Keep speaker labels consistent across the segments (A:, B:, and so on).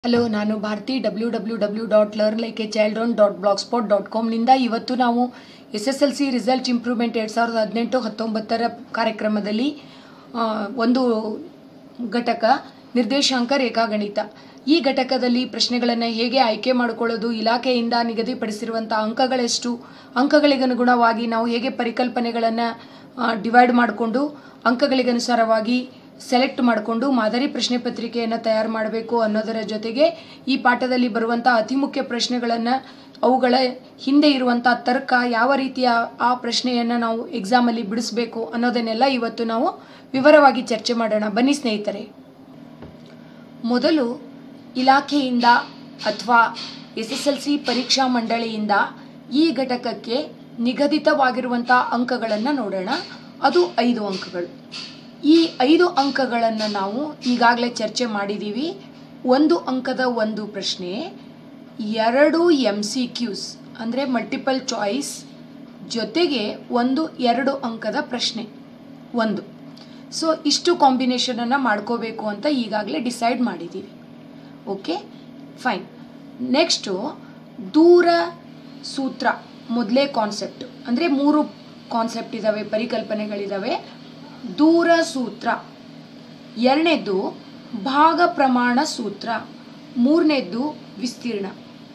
A: hello ನಾನು Bharati W W W dot learn like a child on dot blog spot dot ಕಾಮ್ನಿಂದ ಇವತ್ತು ನಾವು S S L C result improvement ಎರಡು ಸಾವಿರದ ಹದಿನೆಂಟು ಹತ್ತೊಂಬತ್ತರ ಕಾರ್ಯಕ್ರಮದಲ್ಲಿ ಆ, ಒಂದು ಘಟಕ ನಿರ್ದೇಶಾಂಕ ರೇಖಾಗಣಿತ ಈ ಘಟಕದಲ್ಲಿ ಪ್ರಶ್ನೆಗಳನ್ನು ಹೇಗೆ ಆಯ್ಕೆ ಮಾಡಿಕೊಳ್ಳೋದು ಇಲಾಖೆಯಿಂದ ನಿಗದಿಪಡಿಸಿರುವಂಥ ಅಂಕಗಳೆಷ್ಟು ಅಂಕಗಳಿಗನುಗುಣವಾಗಿ ನಾವು ಹೇಗೆ ಪರಿಕಲ್ಪನೆಗಳನ್ನು ಡಿವೈಡ್ ಮಾಡಿಕೊಂಡು ಅಂಕಗಳಿಗನುಸಾರವಾಗಿ ಸೆಲೆಕ್ಟ್ ಮಾಡಿಕೊಂಡು ಮಾದರಿ ಪ್ರಶ್ನೆ ಪತ್ರಿಕೆಯನ್ನು ತಯಾರು ಮಾಡಬೇಕು ಅನ್ನೋದರ ಜೊತೆಗೆ ಈ ಪಾಠದಲ್ಲಿ ಬರುವಂಥ ಅತಿ ಮುಖ್ಯ ಪ್ರಶ್ನೆಗಳನ್ನು ಅವುಗಳ ಹಿಂದೆ ಇರುವಂಥ ತರ್ಕ ಯಾವ ರೀತಿಯ ಆ ಪ್ರಶ್ನೆಯನ್ನು ನಾವು ಎಕ್ಸಾಮಲ್ಲಿ ಬಿಡಿಸ್ಬೇಕು ಅನ್ನೋದನ್ನೆಲ್ಲ ಇವತ್ತು ನಾವು ವಿವರವಾಗಿ ಚರ್ಚೆ ಮಾಡೋಣ ಬನ್ನಿ ಸ್ನೇಹಿತರೆ ಮೊದಲು ಇಲಾಖೆಯಿಂದ ಅಥವಾ ಎಸ್ ಎಸ್ ಎಲ್ ಸಿ ಪರೀಕ್ಷಾ ಮಂಡಳಿಯಿಂದ ಈ ಘಟಕಕ್ಕೆ ನಿಗದಿತವಾಗಿರುವಂಥ ಅಂಕಗಳನ್ನು ನೋಡೋಣ ಅದು ಐದು ಅಂಕಗಳು ಈ ಐದು ಅಂಕಗಳನ್ನು ನಾವು ಈಗಾಗಲೇ ಚರ್ಚೆ ಮಾಡಿದ್ದೀವಿ ಒಂದು ಅಂಕದ ಒಂದು ಪ್ರಶ್ನೆ ಎರಡು ಎಮ್ ಸಿ ಕ್ಯೂಸ್ ಅಂದರೆ ಮಲ್ಟಿಪಲ್ ಚಾಯ್ಸ್ ಜೊತೆಗೆ ಒಂದು ಎರಡು ಅಂಕದ ಪ್ರಶ್ನೆ ಒಂದು ಸೊ ಇಷ್ಟು ಕಾಂಬಿನೇಷನನ್ನು ಮಾಡ್ಕೋಬೇಕು ಅಂತ ಈಗಾಗಲೇ ಡಿಸೈಡ್ ಮಾಡಿದ್ದೀವಿ ಓಕೆ ಫೈನ್ ನೆಕ್ಸ್ಟು ದೂರ ಸೂತ್ರ ಮೊದಲೇ ಕಾನ್ಸೆಪ್ಟ್ ಅಂದರೆ ಮೂರು ಕಾನ್ಸೆಪ್ಟ್ ಇದ್ದಾವೆ ಪರಿಕಲ್ಪನೆಗಳಿದ್ದಾವೆ ದೂರ ಸೂತ್ರ ಎರಡನೇದ್ದು ಭಾಗ ಪ್ರಮಾಣ ಸೂತ್ರ ಮೂರನೇದ್ದು ವಿಸ್ತೀರ್ಣ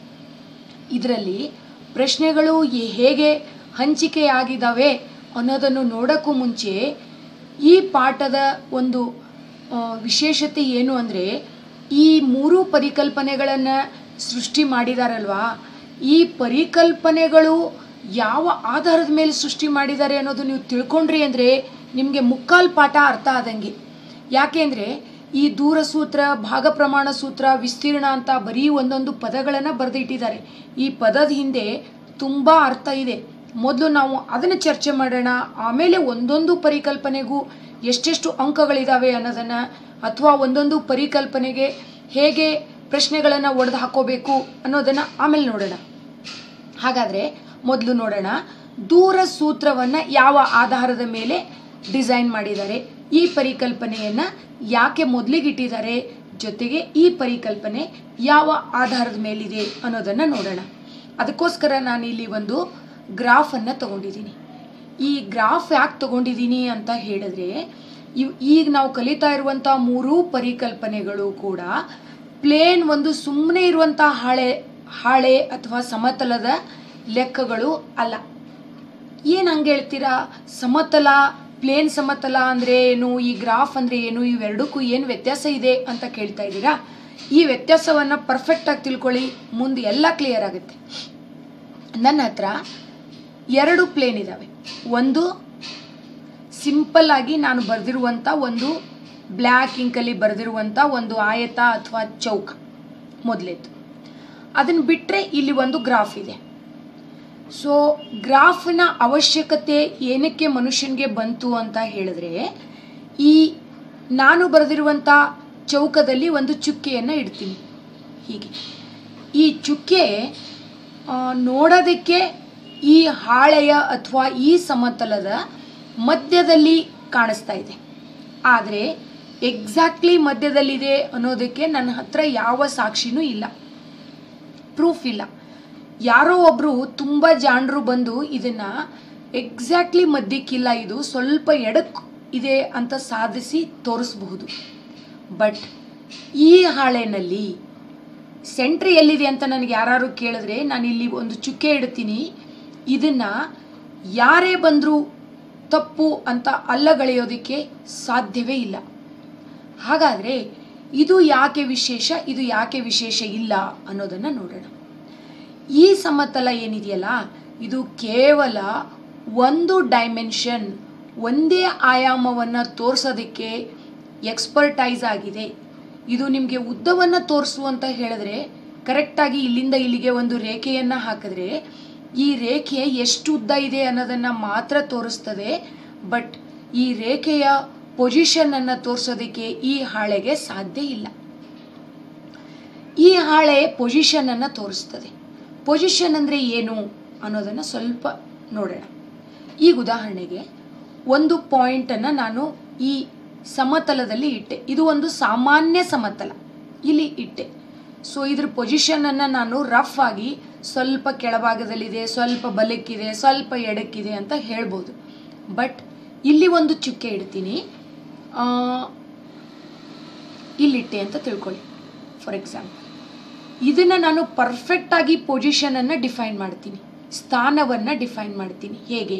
A: ಇದರಲ್ಲಿ ಪ್ರಶ್ನೆಗಳು ಎ- ಹೇಗೆ ಹಂಚಿಕೆಯಾಗಿದ್ದಾವೆ ಅನ್ನೋದನ್ನು ನೋಡೋಕ್ಕೂ ಮುಂಚೆ ಈ ಪಾಠದ ಒಂದು ಆ, ವಿಶೇಷತೆ ಏನು ಅಂದರೆ ಈ ಮೂರು ಪರಿಕಲ್ಪನೆಗಳನ್ನು ಸೃಷ್ಟಿ ಮಾಡಿದಾರಲ್ವಾ ಈ ಪರಿಕಲ್ಪನೆಗಳು ಯಾವ ಆಧಾರದ ಮೇಲೆ ಸೃಷ್ಟಿ ಮಾಡಿದ್ದಾರೆ ಅನ್ನೋದು ನೀವು ತಿಳ್ಕೊಂಡ್ರಿ ಅಂದರೆ ನಿಮಗೆ ಮುಕ್ಕಾಲು ಪಾಠ ಅರ್ಥ ಆದಂಗೆ ಯಾಕೆಂದರೆ ಈ ದೂರ ಸೂತ್ರ ಭಾಗ ಪ್ರಮಾಣ ಸೂತ್ರ ವಿಸ್ತೀರ್ಣ ಅಂತ ಬರೀ ಒಂದೊಂದು ಪದಗಳನ್ನು ಬರೆದಿಟ್ಟಿದ್ದಾರೆ ಈ ಪದದ ಹಿಂದೆ ತುಂಬ ಅರ್ಥ ಇದೆ ಮೊದಲು ನಾವು ಅದನ್ನು ಚರ್ಚೆ ಮಾಡೋಣ ಆಮೇಲೆ ಒಂದೊಂದು ಪರಿಕಲ್ಪನೆಗೂ ಎಷ್ಟೆಷ್ಟು ಅಂಕಗಳಿದ್ದಾವೆ ಅನ್ನೋದನ್ನು ಅಥವಾ ಒಂದೊಂದು ಪರಿಕಲ್ಪನೆಗೆ ಹೇಗೆ ಪ್ರಶ್ನೆಗಳನ್ನು ಒಡೆದು ಹಾಕೋಬೇಕು ಅನ್ನೋದನ್ನು ಆಮೇಲೆ ನೋಡೋಣ ಹಾಗಾದರೆ ಮೊದಲು ನೋಡೋಣ ದೂರ ಸೂತ್ರವನ್ನು ಯಾವ ಆಧಾರದ ಮೇಲೆ ಡಿಸೈನ್ ಮಾಡಿದ್ದಾರೆ ಈ ಪರಿಕಲ್ಪನೆಯನ್ನು ಯಾಕೆ ಮೊದಲಿಗಿಟ್ಟಿದ್ದಾರೆ ಜೊತೆಗೆ ಈ ಪರಿಕಲ್ಪನೆ ಯಾವ ಆಧಾರದ ಮೇಲಿದೆ ಅನ್ನೋದನ್ನು ನೋಡೋಣ ಅದಕ್ಕೋಸ್ಕರ ನಾನು ಇಲ್ಲಿ ಒಂದು ಗ್ರಾಫನ್ನು ತಗೊಂಡಿದ್ದೀನಿ ಈ ಗ್ರಾಫ್ ಯಾಕೆ ತಗೊಂಡಿದ್ದೀನಿ ಅಂತ ಹೇಳಿದ್ರೆ ಇವ್ ಈಗ ನಾವು ಕಲಿತಾ ಇರುವಂಥ ಮೂರೂ ಪರಿಕಲ್ಪನೆಗಳು ಕೂಡ ಪ್ಲೇನ್ ಒಂದು ಸುಮ್ಮನೆ ಇರುವಂಥ ಹಾಳೆ ಹಾಳೆ ಅಥವಾ ಸಮತಲದ ಲೆಕ್ಕಗಳು ಅಲ್ಲ ಏನು ಹಂಗೆ ಹೇಳ್ತೀರಾ ಸಮತಲ ಪ್ಲೇನ್ ಸಮತಲ ಅಂದರೆ ಏನು ಈ ಗ್ರಾಫ್ ಅಂದರೆ ಏನು ಇವೆರಡಕ್ಕೂ ಏನು ವ್ಯತ್ಯಾಸ ಇದೆ ಅಂತ ಕೇಳ್ತಾ ಇದ್ದೀರಾ ಈ ವ್ಯತ್ಯಾಸವನ್ನು ಪರ್ಫೆಕ್ಟಾಗಿ ತಿಳ್ಕೊಳ್ಳಿ ಮುಂದೆ ಎಲ್ಲ ಕ್ಲಿಯರ್ ಆಗುತ್ತೆ ನನ್ನ ಹತ್ರ ಎರಡು ಪ್ಲೇನ್ ಇದ್ದಾವೆ ಒಂದು ಸಿಂಪಲ್ ಆಗಿ ನಾನು ಬರೆದಿರುವಂಥ ಒಂದು ಬ್ಲ್ಯಾಕ್ ಇಂಕಲ್ಲಿ ಬರೆದಿರುವಂಥ ಒಂದು ಆಯತ ಅಥವಾ ಚೌಕ ಮೊದಲೇದು ಅದನ್ನು ಬಿಟ್ಟರೆ ಇಲ್ಲಿ ಒಂದು ಗ್ರಾಫ್ ಇದೆ ಸೊ ಗ್ರಾಫ್ನ ಅವಶ್ಯಕತೆ ಏನಕ್ಕೆ ಮನುಷ್ಯನಿಗೆ ಬಂತು ಅಂತ ಹೇಳಿದ್ರೆ ಈ ನಾನು ಬರೆದಿರುವಂಥ ಚೌಕದಲ್ಲಿ ಒಂದು ಚುಕ್ಕೆಯನ್ನು ಇಡ್ತೀನಿ ಹೀಗೆ ಈ ಚುಕ್ಕೆ ಆ, ನೋಡೋದಕ್ಕೆ ಈ ಹಾಳೆಯ ಅಥವಾ ಈ ಸಮತಲದ ಮಧ್ಯದಲ್ಲಿ ಕಾಣಿಸ್ತಾ ಇದೆ ಆದರೆ ಎಕ್ಸಾಕ್ಟ್ಲಿ ಮಧ್ಯದಲ್ಲಿದೆ ಅನ್ನೋದಕ್ಕೆ ನನ್ನ ಹತ್ರ ಯಾವ ಸಾಕ್ಷಿನೂ ಇಲ್ಲ ಪ್ರೂಫ್ ಇಲ್ಲ ಯಾರೋ ಒಬ್ಬರು ತುಂಬ ಜಾಣರು ಬಂದು ಇದನ್ನು ಎಕ್ಸಾಕ್ಟ್ಲಿ ಮಧ್ಯಕ್ಕಿಲ್ಲ ಇದು ಸ್ವಲ್ಪ ಎಡಕ್ಕೆ ಇದೆ ಅಂತ ಸಾಧಿಸಿ ತೋರಿಸಬಹುದು ಬಟ್ ಈ ಹಾಳೆನಲ್ಲಿ ಸೆಂಟ್ರ್ ಎಲ್ಲಿದೆ ಅಂತ ನನಗೆ ಯಾರು ಕೇಳಿದ್ರೆ ನಾನು ಇಲ್ಲಿ ಒಂದು ಚುಕ್ಕೆ ಇಡ್ತೀನಿ ಇದನ್ನು ಯಾರೇ ಬಂದರೂ ತಪ್ಪು ಅಂತ ಅಲ್ಲಗಳೆಯೋದಕ್ಕೆ ಸಾಧ್ಯವೇ ಇಲ್ಲ ಹಾಗಾದರೆ ಇದು ಯಾಕೆ ವಿಶೇಷ ಇದು ಯಾಕೆ ವಿಶೇಷ ಇಲ್ಲ ಅನ್ನೋದನ್ನು ನೋಡೋಣ ಈ ಸಮತಲ ಏನಿದೆಯಲ್ಲ ಇದು ಕೇವಲ ಒಂದು ಡೈಮೆನ್ಷನ್ ಒಂದೇ ಆಯಾಮವನ್ನು ತೋರಿಸೋದಕ್ಕೆ ಎಕ್ಸ್ಪರ್ಟೈಸ್ ಆಗಿದೆ ಇದು ನಿಮಗೆ ಉದ್ದವನ್ನು ತೋರಿಸು ಅಂತ ಹೇಳಿದ್ರೆ ಕರೆಕ್ಟಾಗಿ ಇಲ್ಲಿಂದ ಇಲ್ಲಿಗೆ ಒಂದು ರೇಖೆಯನ್ನು ಹಾಕಿದ್ರೆ ಈ ರೇಖೆ ಎಷ್ಟು ಉದ್ದ ಇದೆ ಅನ್ನೋದನ್ನು ಮಾತ್ರ ತೋರಿಸ್ತದೆ ಬಟ್ ಈ ರೇಖೆಯ ಪೊಸಿಷನನ್ನು ತೋರಿಸೋದಕ್ಕೆ ಈ ಹಾಳೆಗೆ ಸಾಧ್ಯ ಇಲ್ಲ ಈ ಹಾಳೆ ಪೊಸಿಷನನ್ನು ತೋರಿಸ್ತದೆ ಪೊಸಿಷನ್ ಅಂದರೆ ಏನು ಅನ್ನೋದನ್ನು ಸ್ವಲ್ಪ ನೋಡೋಣ ಈಗ ಉದಾಹರಣೆಗೆ ಒಂದು ಪಾಯಿಂಟನ್ನು ನಾನು ಈ ಸಮತಲದಲ್ಲಿ ಇಟ್ಟೆ ಇದು ಒಂದು ಸಾಮಾನ್ಯ ಸಮತಲ ಇಲ್ಲಿ ಇಟ್ಟೆ ಸೊ ಇದ್ರ ಪೊಸಿಷನನ್ನು ನಾನು ರಫ್ ಆಗಿ ಸ್ವಲ್ಪ ಕೆಳಭಾಗದಲ್ಲಿದೆ ಸ್ವಲ್ಪ ಬಲಕ್ಕಿದೆ ಸ್ವಲ್ಪ ಎಡಕ್ಕಿದೆ ಅಂತ ಹೇಳ್ಬೋದು ಬಟ್ ಇಲ್ಲಿ ಒಂದು ಚುಕ್ಕೆ ಇಡ್ತೀನಿ ಆ, ಇಲ್ಲಿಟ್ಟೆ ಅಂತ ತಿಳ್ಕೊಳ್ಳಿ ಫಾರ್ ಎಕ್ಸಾಂಪಲ್ ಇದನ್ನು ನಾನು ಪರ್ಫೆಕ್ಟಾಗಿ ಪೊಸಿಷನನ್ನು ಡಿಫೈನ್ ಮಾಡ್ತೀನಿ ಸ್ಥಾನವನ್ನು ಡಿಫೈನ್ ಮಾಡ್ತೀನಿ ಹೇಗೆ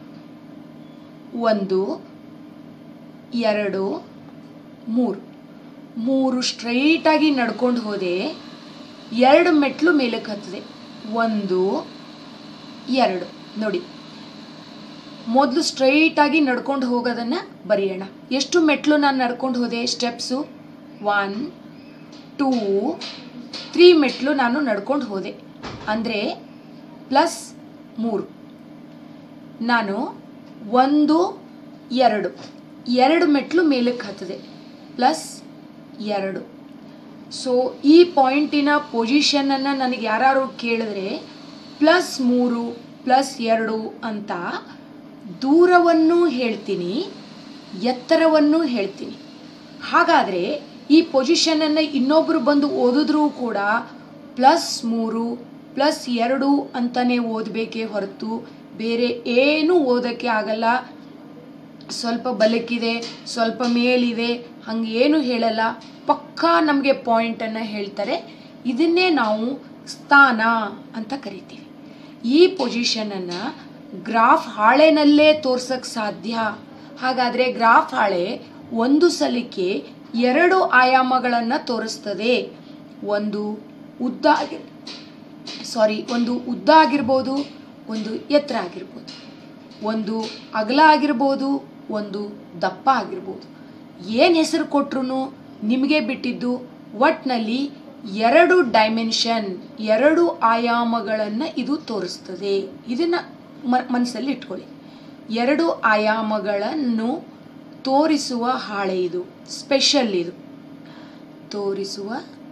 A: ಒಂದು ಎರಡು ಮೂರು ಮೂರು ಸ್ಟ್ರೈಟಾಗಿ ನಡ್ಕೊಂಡು ಹೋದೆ ಎರಡು ಮೆಟ್ಲು ಮೇಲಕ್ಕೆ ಹತ್ತಿದೆ ಒಂದು ಎರಡು ನೋಡಿ ಮೊದಲು ಸ್ಟ್ರೈಟಾಗಿ ನಡ್ಕೊಂಡು ಹೋಗೋದನ್ನು ಬರೆಯೋಣ ಎಷ್ಟು ಮೆಟ್ಲು ನಾನು ನಡ್ಕೊಂಡು ಹೋದೆ ಸ್ಟೆಪ್ಸು ಒನ್ ಟೂ ತ್ರೀ ಮೆಟ್ಲು ನಾನು ನಡ್ಕೊಂಡು ಹೋದೆ ಅಂದರೆ ಪ್ಲಸ್ ಮೂರು ನಾನು ಒಂದು ಎರಡು ಎರಡು ಮೆಟ್ಲು ಮೇಲಕ್ಕೆ ಹತ್ತಿದೆ ಪ್ಲಸ್ ಎರಡು ಸೊ ಈ ಪಾಯಿಂಟಿನ ಪೊಸಿಷನನ್ನು ನನಗೆ ಯಾರು ಕೇಳಿದ್ರೆ ಪ್ಲಸ್ ಮೂರು ಪ್ಲಸ್ ಎರಡು ಅಂತ ದೂರವನ್ನು ಹೇಳ್ತೀನಿ ಎತ್ತರವನ್ನು ಹೇಳ್ತೀನಿ ಹಾಗಾದರೆ ಈ ಪೊಸಿಷನನ್ನು ಇನ್ನೊಬ್ಬರು ಬಂದು ಓದಿದ್ರೂ ಕೂಡ ಪ್ಲಸ್ ಮೂರು ಪ್ಲಸ್ ಎರಡು ಅಂತಲೇ ಓದಬೇಕೇ ಹೊರತು ಬೇರೆ ಏನೂ ಓದೋಕ್ಕೆ ಆಗಲ್ಲ ಸ್ವಲ್ಪ ಬಲಕ್ಕಿದೆ ಸ್ವಲ್ಪ ಮೇಲಿದೆ ಹಂಗೆ ಏನು ಹೇಳಲ್ಲ ಪಕ್ಕಾ ನಮಗೆ ಪಾಯಿಂಟನ್ನು ಹೇಳ್ತಾರೆ ಇದನ್ನೇ ನಾವು ಸ್ಥಾನ ಅಂತ ಕರಿತೀವಿ ಈ ಪೊಸಿಷನನ್ನು ಗ್ರಾಫ್ ಹಾಳೆನಲ್ಲೇ ತೋರ್ಸಕ್ಕೆ ಸಾಧ್ಯ ಹಾಗಾದರೆ ಗ್ರಾಫ್ ಹಾಳೆ ಒಂದು ಸಲಕ್ಕೆ ಎರಡು ಆಯಾಮಗಳನ್ನು ತೋರಿಸ್ತದೆ ಒಂದು ಉದ್ದ ಆಗಿ ಸಾರಿ ಒಂದು ಉದ್ದ ಆಗಿರ್ಬೋದು ಒಂದು ಎತ್ತರ ಆಗಿರ್ಬೋದು ಒಂದು ಅಗಲ ಆಗಿರ್ಬೋದು ಒಂದು ದಪ್ಪ ಆಗಿರ್ಬೋದು ಏನು ಹೆಸರು ಕೊಟ್ರು ನಿಮಗೆ ಬಿಟ್ಟಿದ್ದು ಒಟ್ನಲ್ಲಿ ಎರಡು ಡೈಮೆನ್ಷನ್ ಎರಡು ಆಯಾಮಗಳನ್ನು ಇದು ತೋರಿಸ್ತದೆ ಇದನ್ನು ಮ ಮನಸ್ಸಲ್ಲಿ ಇಟ್ಕೊಳ್ಳಿ ಎರಡು ಆಯಾಮಗಳನ್ನು ತೋರಿಸುವ ಹಾಳೆ ಇದು ಸ್ಪೆಷಲ್ ಇದು ತೋರಿಸುವ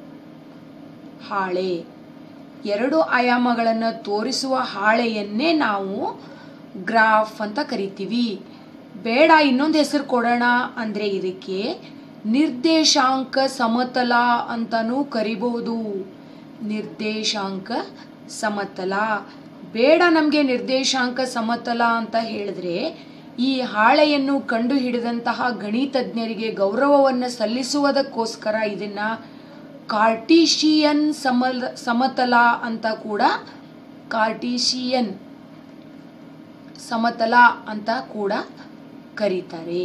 A: ಹಾಳೆ ಎರಡು ಆಯಾಮಗಳನ್ನು ತೋರಿಸುವ ಹಾಳೆಯನ್ನೇ ನಾವು ಗ್ರಾಫ್ ಅಂತ ಕರಿತೀವಿ ಬೇಡ ಇನ್ನೊಂದು ಹೆಸರು ಕೊಡೋಣ ಅಂದರೆ ಇದಕ್ಕೆ ನಿರ್ದೇಶಾಂಕ ಸಮತಲ ಅಂತಲೂ ಕರಿಬಹುದು ನಿರ್ದೇಶಾಂಕ ಸಮತಲ ಬೇಡ ನಮಗೆ ನಿರ್ದೇಶಾಂಕ ಸಮತಲ ಅಂತ ಹೇಳಿದ್ರೆ ಈ ಹಾಳೆಯನ್ನು ಕಂಡು ಹಿಡಿದಂತಹ ಗಣಿತಜ್ಞರಿಗೆ ಗೌರವವನ್ನು ಸಲ್ಲಿಸುವುದಕ್ಕೋಸ್ಕರ ಇದನ್ನು ಕಾರ್ಟೀಶಿಯನ್ ಸಮಲ ಸಮತಲ ಅಂತ ಕೂಡ ಕಾರ್ಟೀಶಿಯನ್ ಸಮತಲ ಅಂತ ಕೂಡ ಕರೀತಾರೆ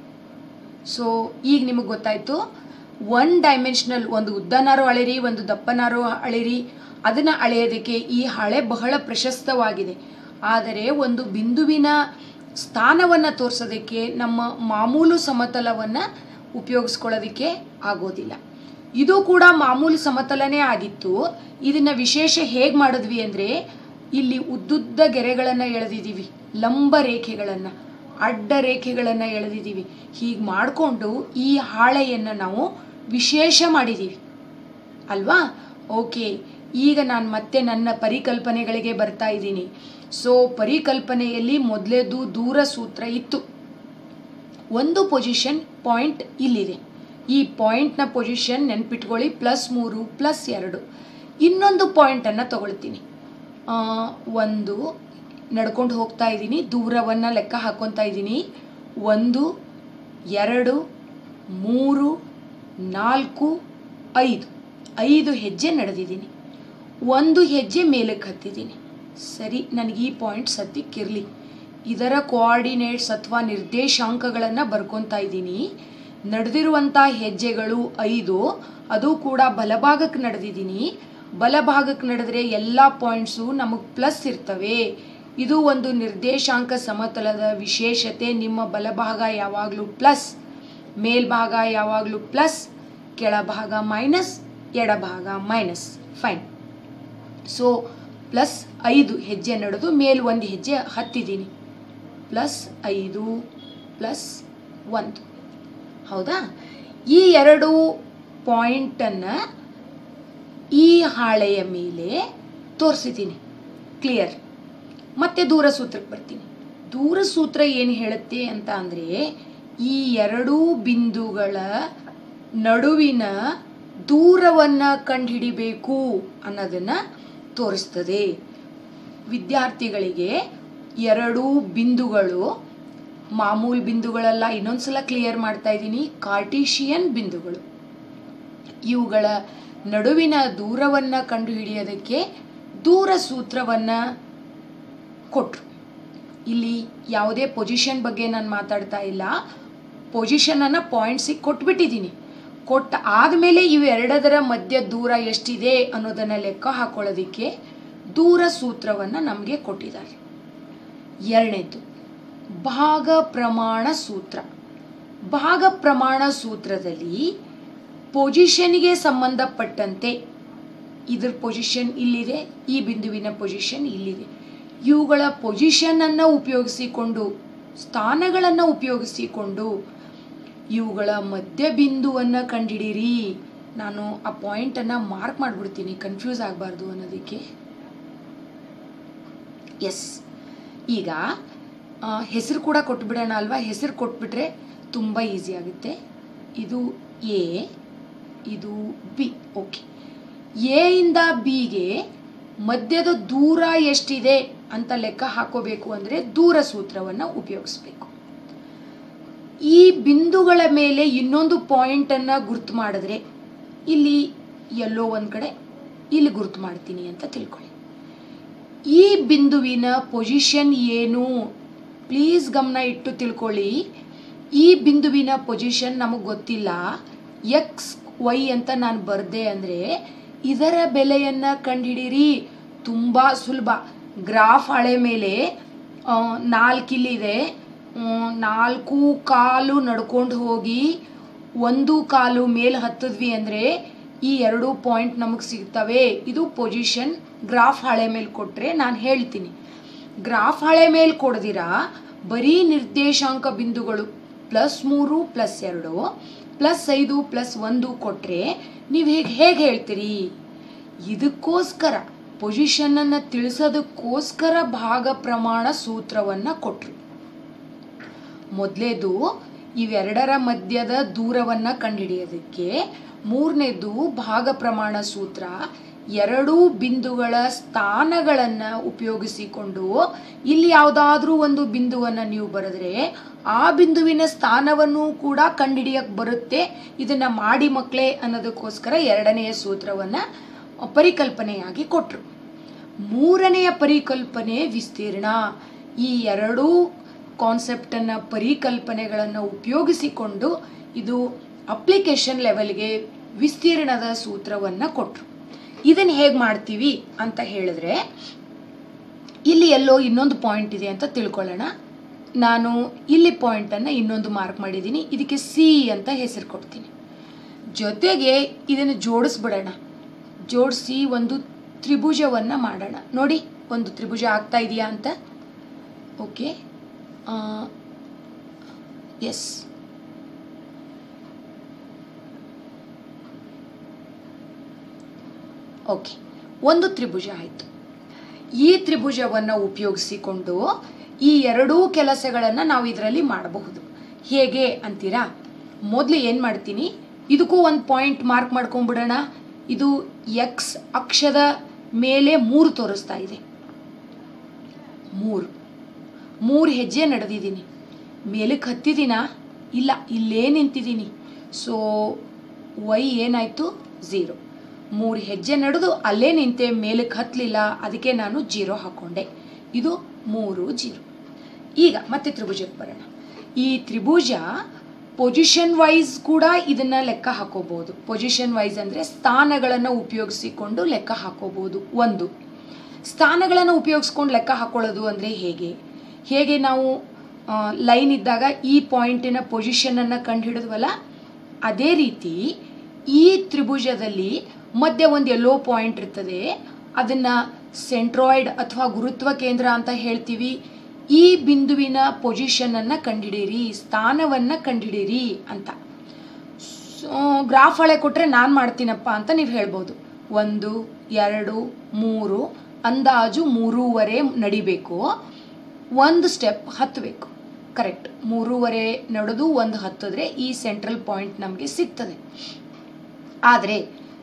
A: ಸೊ ಈಗ ನಿಮಗೆ ಗೊತ್ತಾಯಿತು ಒನ್ ಡೈಮೆನ್ಷನಲ್ ಒಂದು ಉದ್ದನಾರು ಅಳೆರಿ ಒಂದು ದಪ್ಪನಾರು ಅಳೆರಿ ಅದನ್ನು ಅಳೆಯೋದಕ್ಕೆ ಈ ಹಾಳೆ ಬಹಳ ಪ್ರಶಸ್ತವಾಗಿದೆ ಆದರೆ ಒಂದು ಬಿಂದುವಿನ ಸ್ಥಾನವನ್ನು ತೋರಿಸೋದಕ್ಕೆ ನಮ್ಮ ಮಾಮೂಲು ಸಮತಲವನ್ನು ಉಪಯೋಗಿಸ್ಕೊಳ್ಳೋದಕ್ಕೆ ಆಗೋದಿಲ್ಲ ಇದು ಕೂಡ ಮಾಮೂಲು ಸಮತಲನೇ ಆಗಿತ್ತು ಇದನ್ನು ವಿಶೇಷ ಹೇಗೆ ಮಾಡಿದ್ವಿ ಅಂದರೆ ಇಲ್ಲಿ ಉದ್ದುದ್ದ ಗೆರೆಗಳನ್ನು ಎಳೆದಿದ್ದೀವಿ ಲಂಬ ರೇಖೆಗಳನ್ನು ಅಡ್ಡ ರೇಖೆಗಳನ್ನು ಎಳೆದಿದ್ದೀವಿ ಹೀಗೆ ಮಾಡಿಕೊಂಡು ಈ ಹಾಳೆಯನ್ನು ನಾವು ವಿಶೇಷ ಮಾಡಿದ್ದೀವಿ ಅಲ್ವಾ ಓಕೆ ಈಗ ನಾನು ಮತ್ತೆ ನನ್ನ ಪರಿಕಲ್ಪನೆಗಳಿಗೆ ಬರ್ತಾ ಇದ್ದೀನಿ ಸೊ ಪರಿಕಲ್ಪನೆಯಲ್ಲಿ ಮೊದಲೇದು ದೂರ ಸೂತ್ರ ಇತ್ತು ಒಂದು ಪೊಸಿಷನ್ ಪಾಯಿಂಟ್ ಇಲ್ಲಿದೆ ಈ ಪಾಯಿಂಟ್ನ ಪೊಸಿಷನ್ ನೆನ್ಪಿಟ್ಕೊಳ್ಳಿ ಪ್ಲಸ್ ಮೂರು ಪ್ಲಸ್ ಎರಡು ಇನ್ನೊಂದು ಪಾಯಿಂಟನ್ನು ತಗೊಳ್ತೀನಿ ಆ, ಒಂದು ನಡ್ಕೊಂಡು ಹೋಗ್ತಾ ಇದ್ದೀನಿ ದೂರವನ್ನು ಲೆಕ್ಕ ಹಾಕ್ಕೊತಾ ಇದ್ದೀನಿ ಒಂದು ಎರಡು ಮೂರು ನಾಲ್ಕು ಐದು ಐದು ಹೆಜ್ಜೆ ನಡೆದಿದ್ದೀನಿ ಒಂದು ಹೆಜ್ಜೆ ಮೇಲಕ್ಕೆ ಹತ್ತಿದ್ದೀನಿ ಸರಿ ನನಗೆ ಈ ಪಾಯಿಂಟ್ ಸದ್ಯಕ್ಕಿರಲಿ ಇದರ ಕೋಆರ್ಡಿನೇಟ್ಸ್ ಅಥವಾ ನಿರ್ದೇಶಾಂಕಗಳನ್ನು ಬರ್ಕೊತಾ ಇದ್ದೀನಿ ನಡೆದಿರುವಂಥ ಹೆಜ್ಜೆಗಳು ಐದು ಅದು ಕೂಡ ಬಲಭಾಗಕ್ಕೆ ನಡೆದಿದ್ದೀನಿ ಬಲಭಾಗಕ್ಕೆ ನಡೆದ್ರೆ ಎಲ್ಲ ಪಾಯಿಂಟ್ಸು ನಮಗೆ ಪ್ಲಸ್ ಇರ್ತವೆ ಇದು ಒಂದು ನಿರ್ದೇಶಾಂಕ ಸಮತಲದ ವಿಶೇಷತೆ ನಿಮ್ಮ ಬಲಭಾಗ ಯಾವಾಗಲೂ ಪ್ಲಸ್ ಮೇಲ್ಭಾಗ ಯಾವಾಗಲೂ ಪ್ಲಸ್ ಕೆಳಭಾಗ ಮೈನಸ್ ಎಡಭಾಗ ಮೈನಸ್ ಫೈನ್ ಸೊ ಪ್ಲಸ್ ಐದು ಹೆಜ್ಜೆ ನಡೆದು ಮೇಲ್ ಒಂದು ಹೆಜ್ಜೆ ಹತ್ತಿದ್ದೀನಿ ಪ್ಲಸ್ ಐದು ಪ್ಲಸ್ ಒಂದು ಹೌದಾ ಈ ಎರಡು ಪಾಯಿಂಟನ್ನು ಈ ಹಾಳೆಯ ಮೇಲೆ ತೋರಿಸಿದ್ದೀನಿ ಕ್ಲಿಯರ್ ಮತ್ತೆ ದೂರ ಸೂತ್ರಕ್ಕೆ ಬರ್ತೀನಿ ದೂರ ಸೂತ್ರ ಏನು ಹೇಳುತ್ತೆ ಅಂತ ಅಂದರೆ ಈ ಎರಡೂ ಬಿಂದುಗಳ ನಡುವಿನ ದೂರವನ್ನು ಕಂಡುಹಿಡಿಬೇಕು ಅನ್ನೋದನ್ನು ತೋರಿಸ್ತದೆ ವಿದ್ಯಾರ್ಥಿಗಳಿಗೆ ಎರಡು ಬಿಂದುಗಳು ಮಾಮೂಲು ಬಿಂದುಗಳೆಲ್ಲ ಇನ್ನೊಂದ್ಸಲ ಕ್ಲಿಯರ್ ಮಾಡ್ತಾ ಇದ್ದೀನಿ ಕಾರ್ಟಿಷಿಯನ್ ಬಿಂದುಗಳು ಇವುಗಳ ನಡುವಿನ ದೂರವನ್ನು ಕಂಡುಹಿಡಿಯೋದಕ್ಕೆ ದೂರ ಸೂತ್ರವನ್ನು ಕೊಟ್ಟರು ಇಲ್ಲಿ ಯಾವುದೇ ಪೊಸಿಷನ್ ಬಗ್ಗೆ ನಾನು ಮಾತಾಡ್ತಾ ಇಲ್ಲ ಪೊಸಿಷನನ್ನು ಪಾಯಿಂಟ್ಸಿಗೆ ಕೊಟ್ಬಿಟ್ಟಿದ್ದೀನಿ ಕೊಟ್ಟ ಆದಮೇಲೆ ಇವೆರಡದರ ಮಧ್ಯ ದೂರ ಎಷ್ಟಿದೆ ಅನ್ನೋದನ್ನು ಲೆಕ್ಕ ಹಾಕೊಳ್ಳೋದಕ್ಕೆ ದೂರ ಸೂತ್ರವನ್ನು ನಮಗೆ ಕೊಟ್ಟಿದ್ದಾರೆ ಎರಡನೇದು ಭಾಗ ಪ್ರಮಾಣ ಸೂತ್ರ ಭಾಗ ಪ್ರಮಾಣ ಸೂತ್ರದಲ್ಲಿ ಪೊಸಿಷನ್ಗೆ ಸಂಬಂಧಪಟ್ಟಂತೆ ಇದ್ರ ಪೊಸಿಷನ್ ಇಲ್ಲಿದೆ ಈ ಬಿಂದುವಿನ ಪೊಸಿಷನ್ ಇಲ್ಲಿದೆ ಇವುಗಳ ಪೊಸಿಷನನ್ನು ಉಪಯೋಗಿಸಿಕೊಂಡು ಸ್ಥಾನಗಳನ್ನು ಉಪಯೋಗಿಸಿಕೊಂಡು ಇವುಗಳ ಮಧ್ಯ ಬಿಂದುವನ್ನು ಕಂಡಿಡಿರಿ ನಾನು ಆ ಪಾಯಿಂಟನ್ನು ಮಾರ್ಕ್ ಮಾಡಿಬಿಡ್ತೀನಿ ಕನ್ಫ್ಯೂಸ್ ಆಗಬಾರ್ದು ಅನ್ನೋದಕ್ಕೆ ಎಸ್ ಈಗ ಹೆಸರು ಕೂಡ ಕೊಟ್ಬಿಡೋಣ ಅಲ್ವಾ ಹೆಸರು ಕೊಟ್ಬಿಟ್ರೆ ತುಂಬ ಈಸಿ ಆಗುತ್ತೆ ಇದು ಎ ಇದು ಬಿ ಓಕೆ ಎ ಇಂದ ಬಿಗೆ ಮಧ್ಯದ ದೂರ ಎಷ್ಟಿದೆ ಅಂತ ಲೆಕ್ಕ ಹಾಕೋಬೇಕು ಅಂದರೆ ದೂರ ಸೂತ್ರವನ್ನು ಉಪಯೋಗಿಸ್ಬೇಕು ಈ ಬಿಂದುಗಳ ಮೇಲೆ ಇನ್ನೊಂದು ಪಾಯಿಂಟನ್ನು ಗುರ್ತು ಮಾಡಿದ್ರೆ ಇಲ್ಲಿ ಎಲ್ಲೋ ಒಂದು ಕಡೆ ಇಲ್ಲಿ ಗುರ್ತು ಮಾಡ್ತೀನಿ ಅಂತ ತಿಳ್ಕೊಳ್ಳಿ ಈ ಬಿಂದುವಿನ ಪೊಸಿಷನ್ ಏನು ಪ್ಲೀಸ್ ಗಮನ ಇಟ್ಟು ತಿಳ್ಕೊಳ್ಳಿ ಈ ಬಿಂದುವಿನ ಪೊಸಿಷನ್ ನಮಗೆ ಗೊತ್ತಿಲ್ಲ ಎಕ್ಸ್ ವೈ ಅಂತ ನಾನು ಬರ್ದೆ ಅಂದರೆ ಇದರ ಬೆಲೆಯನ್ನು ಕಂಡುಹಿಡೀರಿ ತುಂಬ ಸುಲಭ ಗ್ರಾಫ್ ಹಳೆ ಮೇಲೆ ನಾಲ್ಕಿಲ್ಲಿದೆ ನಾಲ್ಕು ಕಾಲು ನಡ್ಕೊಂಡು ಹೋಗಿ ಒಂದು ಕಾಲು ಮೇಲೆ ಹತ್ತಿದ್ವಿ ಅಂದರೆ ಈ ಎರಡು ಪಾಯಿಂಟ್ ನಮಗೆ ಸಿಗ್ತವೆ ಇದು ಪೊಸಿಷನ್ ಗ್ರಾಫ್ ಹಳೆ ಮೇಲೆ ಕೊಟ್ಟರೆ ನಾನು ಹೇಳ್ತೀನಿ ಗ್ರಾಫ್ ಹಳೆ ಮೇಲೆ ಕೊಡ್ದಿರಾ ಬರೀ ನಿರ್ದೇಶಾಂಕ ಬಿಂದುಗಳು ಪ್ಲಸ್ ಮೂರು ಪ್ಲಸ್ ಎರಡು ಪ್ಲಸ್ ಐದು ಪ್ಲಸ್ ಒಂದು ಕೊಟ್ಟರೆ ನೀವು ಹೇಗೆ ಹೇಗೆ ಹೇಳ್ತೀರಿ ಇದಕ್ಕೋಸ್ಕರ ಪೊಸಿಷನನ್ನು ತಿಳಿಸೋದಕ್ಕೋಸ್ಕರ ಭಾಗ ಪ್ರಮಾಣ ಸೂತ್ರವನ್ನು ಕೊಟ್ಟರು ಮೊದಲೇದು ಇವೆರಡರ ಮಧ್ಯದ ದೂರವನ್ನು ಕಂಡುಹಿಡಿಯೋದಕ್ಕೆ ಮೂರನೇದು ಭಾಗ ಪ್ರಮಾಣ ಸೂತ್ರ ಎರಡೂ ಬಿಂದುಗಳ ಸ್ಥಾನಗಳನ್ನು ಉಪಯೋಗಿಸಿಕೊಂಡು ಇಲ್ಲಿ ಯಾವುದಾದ್ರೂ ಒಂದು ಬಿಂದುವನ್ನು ನೀವು ಬರೆದ್ರೆ ಆ ಬಿಂದುವಿನ ಸ್ಥಾನವನ್ನು ಕೂಡ ಕಂಡುಹಿಡಿಯಕ್ಕೆ ಬರುತ್ತೆ ಇದನ್ನು ಮಾಡಿ ಮಕ್ಕಳೇ ಅನ್ನೋದಕ್ಕೋಸ್ಕರ ಎರಡನೆಯ ಸೂತ್ರವನ್ನು ಪರಿಕಲ್ಪನೆಯಾಗಿ ಕೊಟ್ಟರು ಮೂರನೆಯ ಪರಿಕಲ್ಪನೆ ವಿಸ್ತೀರ್ಣ ಈ ಎರಡೂ ಕಾನ್ಸೆಪ್ಟನ್ನು ಪರಿಕಲ್ಪನೆಗಳನ್ನು ಉಪಯೋಗಿಸಿಕೊಂಡು ಇದು ಅಪ್ಲಿಕೇಶನ್ ಲೆವೆಲ್ಗೆ ವಿಸ್ತೀರ್ಣದ ಸೂತ್ರವನ್ನು ಕೊಟ್ಟರು ಇದನ್ನು ಹೇಗೆ ಮಾಡ್ತೀವಿ ಅಂತ ಹೇಳಿದ್ರೆ ಇಲ್ಲಿ ಎಲ್ಲೋ ಇನ್ನೊಂದು ಪಾಯಿಂಟ್ ಇದೆ ಅಂತ ತಿಳ್ಕೊಳ್ಳೋಣ ನಾನು ಇಲ್ಲಿ ಪಾಯಿಂಟನ್ನು ಇನ್ನೊಂದು ಮಾರ್ಕ್ ಮಾಡಿದ್ದೀನಿ ಇದಕ್ಕೆ ಸಿ ಅಂತ ಹೆಸರು ಕೊಡ್ತೀನಿ ಜೊತೆಗೆ ಇದನ್ನು ಜೋಡಿಸ್ಬಿಡೋಣ ಜೋಡಿಸಿ ಒಂದು ತ್ರಿಭುಜವನ್ನು ಮಾಡೋಣ ನೋಡಿ ಒಂದು ತ್ರಿಭುಜ ಆಗ್ತಾ ಇದೆಯಾ ಅಂತ ಓಕೆ ಎಸ್ ಓಕೆ ಒಂದು ತ್ರಿಭುಜ ಆಯಿತು ಈ ತ್ರಿಭುಜವನ್ನು ಉಪಯೋಗಿಸಿಕೊಂಡು ಈ ಎರಡೂ ಕೆಲಸಗಳನ್ನು ನಾವು ಇದರಲ್ಲಿ ಮಾಡಬಹುದು ಹೇಗೆ ಅಂತೀರಾ ಮೊದಲು ಏನು ಮಾಡ್ತೀನಿ ಇದಕ್ಕೂ ಒಂದು ಪಾಯಿಂಟ್ ಮಾರ್ಕ್ ಮಾಡ್ಕೊಂಡ್ಬಿಡೋಣ ಇದು ಎಕ್ಸ್ ಅಕ್ಷದ ಮೇಲೆ ಮೂರು ತೋರಿಸ್ತಾ ಇದೆ ಮೂರು ಮೂರು ಹೆಜ್ಜೆ ನಡೆದಿದ್ದೀನಿ ಮೇಲಕ್ಕೆ ಹತ್ತಿದ್ದೀನಾ ಇಲ್ಲ ಇಲ್ಲೇ ನಿಂತಿದ್ದೀನಿ ಸೊ ವೈ ಏನಾಯಿತು ಝೀರೋ ಮೂರು ಹೆಜ್ಜೆ ನಡೆದು ಅಲ್ಲೇ ನಿಂತೆ ಮೇಲಕ್ಕೆ ಹತ್ತಲಿಲ್ಲ ಅದಕ್ಕೆ ನಾನು ಜೀರೋ ಹಾಕ್ಕೊಂಡೆ ಇದು ಮೂರು ಜೀರೋ ಈಗ ಮತ್ತೆ ತ್ರಿಭುಜಕ್ಕೆ ಬರೋಣ ಈ ತ್ರಿಭುಜ ಪೊಸಿಷನ್ ವೈಸ್ ಕೂಡ ಇದನ್ನು ಲೆಕ್ಕ ಹಾಕೋಬೋದು ಪೊಸಿಷನ್ ವೈಸ್ ಅಂದರೆ ಸ್ಥಾನಗಳನ್ನು ಉಪಯೋಗಿಸಿಕೊಂಡು ಲೆಕ್ಕ ಹಾಕೋಬೋದು ಒಂದು ಸ್ಥಾನಗಳನ್ನು ಉಪಯೋಗಿಸ್ಕೊಂಡು ಲೆಕ್ಕ ಹಾಕೊಳ್ಳೋದು ಅಂದರೆ ಹೇಗೆ ಹೇಗೆ ನಾವು ಲೈನ್ ಇದ್ದಾಗ ಈ ಪಾಯಿಂಟಿನ ಪೊಸಿಷನನ್ನು ಕಂಡುಹಿಡಿದ್ವಲ್ಲ ಅದೇ ರೀತಿ ಈ ತ್ರಿಭುಜದಲ್ಲಿ ಮಧ್ಯೆ ಒಂದು ಎಲ್ಲೋ ಪಾಯಿಂಟ್ ಇರ್ತದೆ ಅದನ್ನು ಸೆಂಟ್ರಾಯ್ಡ್ ಅಥವಾ ಗುರುತ್ವ ಕೇಂದ್ರ ಅಂತ ಹೇಳ್ತೀವಿ ಈ ಬಿಂದುವಿನ ಪೊಸಿಷನನ್ನು ಕಂಡುಹಿಡೀರಿ ಸ್ಥಾನವನ್ನು ಕಂಡುಹಿಡೀರಿ ಅಂತ ಗ್ರಾಫ್ ಹಳೆ ಕೊಟ್ಟರೆ ನಾನು ಮಾಡ್ತೀನಪ್ಪ ಅಂತ ನೀವು ಹೇಳ್ಬೋದು ಒಂದು ಎರಡು ಮೂರು ಅಂದಾಜು ಮೂರುವರೆ ನಡಿಬೇಕು ಒಂದು ಸ್ಟೆಪ್ ಹತ್ತಬೇಕು ಕರೆಕ್ಟ್ ಮೂರುವರೆ ನಡೆದು ಒಂದು ಹತ್ತಿದ್ರೆ ಈ ಸೆಂಟ್ರಲ್ ಪಾಯಿಂಟ್ ನಮಗೆ ಸಿಗ್ತದೆ ಆದರೆ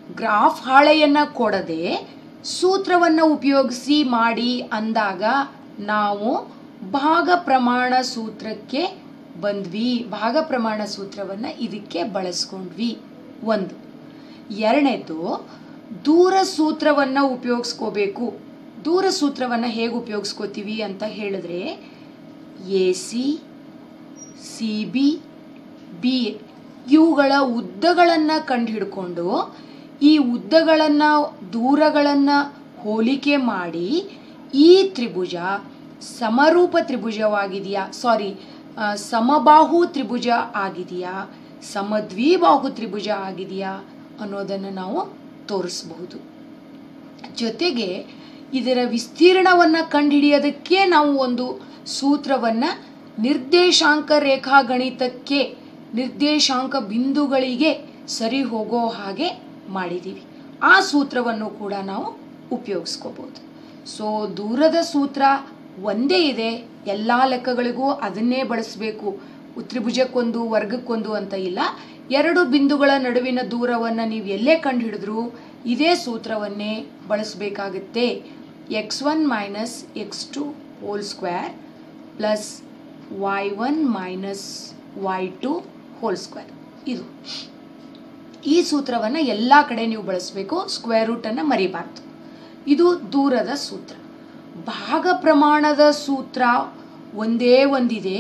A: ಗ್ರಾಫ್ ಹಾಳೆಯನ್ನು ಕೊಡದೆ ಸೂತ್ರವನ್ನು ಉಪಯೋಗಿಸಿ ಮಾಡಿ ಅಂದಾಗ ನಾವು ಭಾಗ ಪ್ರಮಾಣ ಸೂತ್ರಕ್ಕೆ ಬಂದ್ವಿ ಭಾಗ ಪ್ರಮಾಣ ಸೂತ್ರವನ್ನು ಇದಕ್ಕೆ ಬಳಸ್ಕೊಂಡ್ವಿ ಒಂದು ಎರಡನೇದು ದೂರ ಸೂತ್ರವನ್ನು ಉಪಯೋಗಿಸ್ಕೋಬೇಕು ದೂರ ಸೂತ್ರವನ್ನು ಹೇಗೆ ಉಪಯೋಗಿಸ್ಕೋತೀವಿ ಅಂತ ಹೇಳಿದ್ರೆ A C C B B A ಇವುಗಳ ಉದ್ದಗಳನ್ನು ಕಂಡುಹಿಡ್ಕೊಂಡು ಈ ಉದ್ದಗಳನ್ನು ದೂರಗಳನ್ನು ಹೋಲಿಕೆ ಮಾಡಿ ಈ ತ್ರಿಭುಜ ಸಮರೂಪ ತ್ರಿಭುಜವಾಗಿದೆಯಾ ಸಾರಿ ಸಮಬಾಹು ತ್ರಿಭುಜ ಆಗಿದೆಯಾ ಸಮದ್ವಿಬಾಹು ತ್ರಿಭುಜ ಆಗಿದೆಯಾ ಅನ್ನೋದನ್ನು ನಾವು ತೋರಿಸಬಹುದು ಜೊತೆಗೆ ಇದರ ವಿಸ್ತೀರ್ಣವನ್ನು ಕಂಡುಹಿಡಿಯೋದಕ್ಕೆ ನಾವು ಒಂದು ಸೂತ್ರವನ್ನು ನಿರ್ದೇಶಾಂಕ ರೇಖಾಗಣಿತಕ್ಕೆ ನಿರ್ದೇಶಾಂಕ ಬಿಂದುಗಳಿಗೆ ಸರಿ ಹೋಗೋ ಹಾಗೆ ಮಾಡಿದ್ದೀವಿ ಆ ಸೂತ್ರವನ್ನು ಕೂಡ ನಾವು ಉಪಯೋಗಿಸ್ಕೋಬೋದು ಸೊ ದೂರದ ಸೂತ್ರ ಒಂದೇ ಇದೆ ಎಲ್ಲ ಲೆಕ್ಕಗಳಿಗೂ ಅದನ್ನೇ ಬಳಸಬೇಕು ತ್ರಿಭುಜಕ್ಕೊಂದು ವರ್ಗಕ್ಕೊಂದು ಅಂತ ಇಲ್ಲ ಎರಡು ಬಿಂದುಗಳ ನಡುವಿನ ದೂರವನ್ನು ನೀವು ಎಲ್ಲೇ ಕಂಡುಹಿಡಿದ್ರೂ ಇದೇ ಸೂತ್ರವನ್ನೇ ಬಳಸಬೇಕಾಗುತ್ತೆ X one minus X two whole square plus Y one minus Y two whole square ಇದು ಈ ಸೂತ್ರವನ್ನು ಎಲ್ಲ ಕಡೆ ನೀವು ಬಳಸಬೇಕು ಸ್ಕ್ವೇರ್ ರೂಟನ್ನು ಮರಿಬಾರ್ದು ಇದು ದೂರದ ಸೂತ್ರ ಭಾಗ ಪ್ರಮಾಣದ ಸೂತ್ರ ಒಂದೇ ಒಂದಿದೆ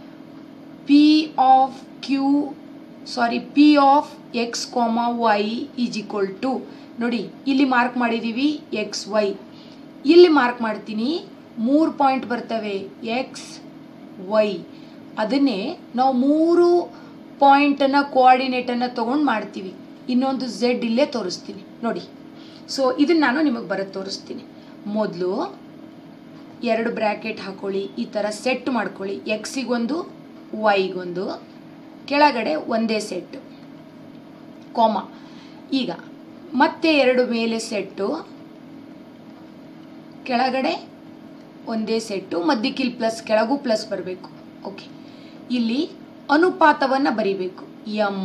A: P of Q sorry P of X comma Y is equal to ನೋಡಿ ಇಲ್ಲಿ ಮಾರ್ಕ್ ಮಾಡಿದ್ದೀವಿ ಎಕ್ಸ್ ವೈ ಇಲ್ಲಿ ಮಾರ್ಕ್ ಮಾಡ್ತೀನಿ ಮೂರು ಪಾಯಿಂಟ್ ಬರ್ತವೆ ಎಕ್ಸ್ ವೈ ಅದನ್ನೇ ನಾವು ಮೂರು ಪಾಯಿಂಟನ್ನು ಕೋಆರ್ಡಿನೇಟನ್ನು ತೊಗೊಂಡು ಮಾಡ್ತೀವಿ ಇನ್ನೊಂದು ಝೆಡ್ ಇಲ್ಲೇ ತೋರಿಸ್ತೀನಿ ನೋಡಿ ಸೊ ಇದನ್ನು ನಾನು ನಿಮಗೆ ಬರೋದು ತೋರಿಸ್ತೀನಿ ಮೊದಲು ಎರಡು ಬ್ರ್ಯಾಕೆಟ್ ಹಾಕೊಳ್ಳಿ ಈ ಥರ ಸೆಟ್ ಮಾಡ್ಕೊಳ್ಳಿ ಎಕ್ಸಿಗೊಂದು ವೈಗೊಂದು ಕೆಳಗಡೆ ಒಂದೇ ಸೆಟ್ಟು ಕೋಮ ಈಗ ಮತ್ತೆ ಎರಡು ಮೇಲೆ ಸೆಟ್ಟು ಕೆಳಗಡೆ ಒಂದೇ ಸೆಟ್ಟು ಮಧ್ಯಕ್ಕಿಲ್ಲಿ ಪ್ಲಸ್ ಕೆಳಗೂ ಪ್ಲಸ್ ಬರಬೇಕು ಓಕೆ ಇಲ್ಲಿ ಅನುಪಾತವನ್ನು ಬರಿಬೇಕು M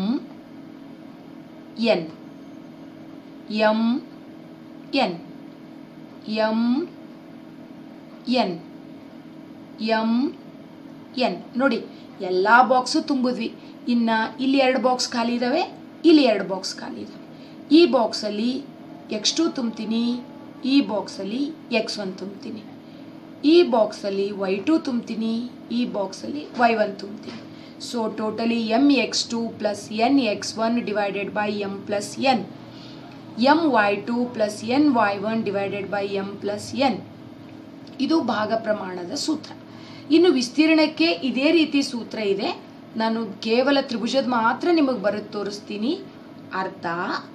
A: N M N M N M N ನೋಡಿ ಎಲ್ಲ ಬಾಕ್ಸು ತುಂಬಿದ್ವಿ ಇನ್ನು ಇಲ್ಲಿ ಎರಡು ಬಾಕ್ಸ್ ಖಾಲಿ ಇದ್ದಾವೆ ಇಲ್ಲಿ ಎರಡು ಬಾಕ್ಸ್ ಖಾಲಿ ಇದ್ದಾವೆ ಈ ಬಾಕ್ಸಲ್ಲಿ ಎಕ್ಸ್ ಟು ತುಂಬ್ತೀನಿ ಈ ಬಾಕ್ಸಲ್ಲಿ ಎಕ್ಸ್ ಒನ್ ತುಂಬ್ತೀನಿ ಈ ಬಾಕ್ಸಲ್ಲಿ ವೈ ಟು ತುಂಬ್ತೀನಿ ಈ ಬಾಕ್ಸಲ್ಲಿ ವೈ ಒನ್ ತುಂಬ್ತೀನಿ so totally M X two plus N X one divided by M plus N M Y two plus N Y one divided by M plus N ಇದು ಭಾಗ ಪ್ರಮಾಣದ ಸೂತ್ರ ಇನ್ನು ವಿಸ್ತೀರ್ಣಕ್ಕೆ ಇದೇ ರೀತಿ ಸೂತ್ರ ಇದೆ ನಾನು ಕೇವಲ ತ್ರಿಭುಜದ ಮಾತ್ರ ನಿಮಗೆ ಬರೋದು ತೋರಿಸ್ತೀನಿ ಅರ್ಥ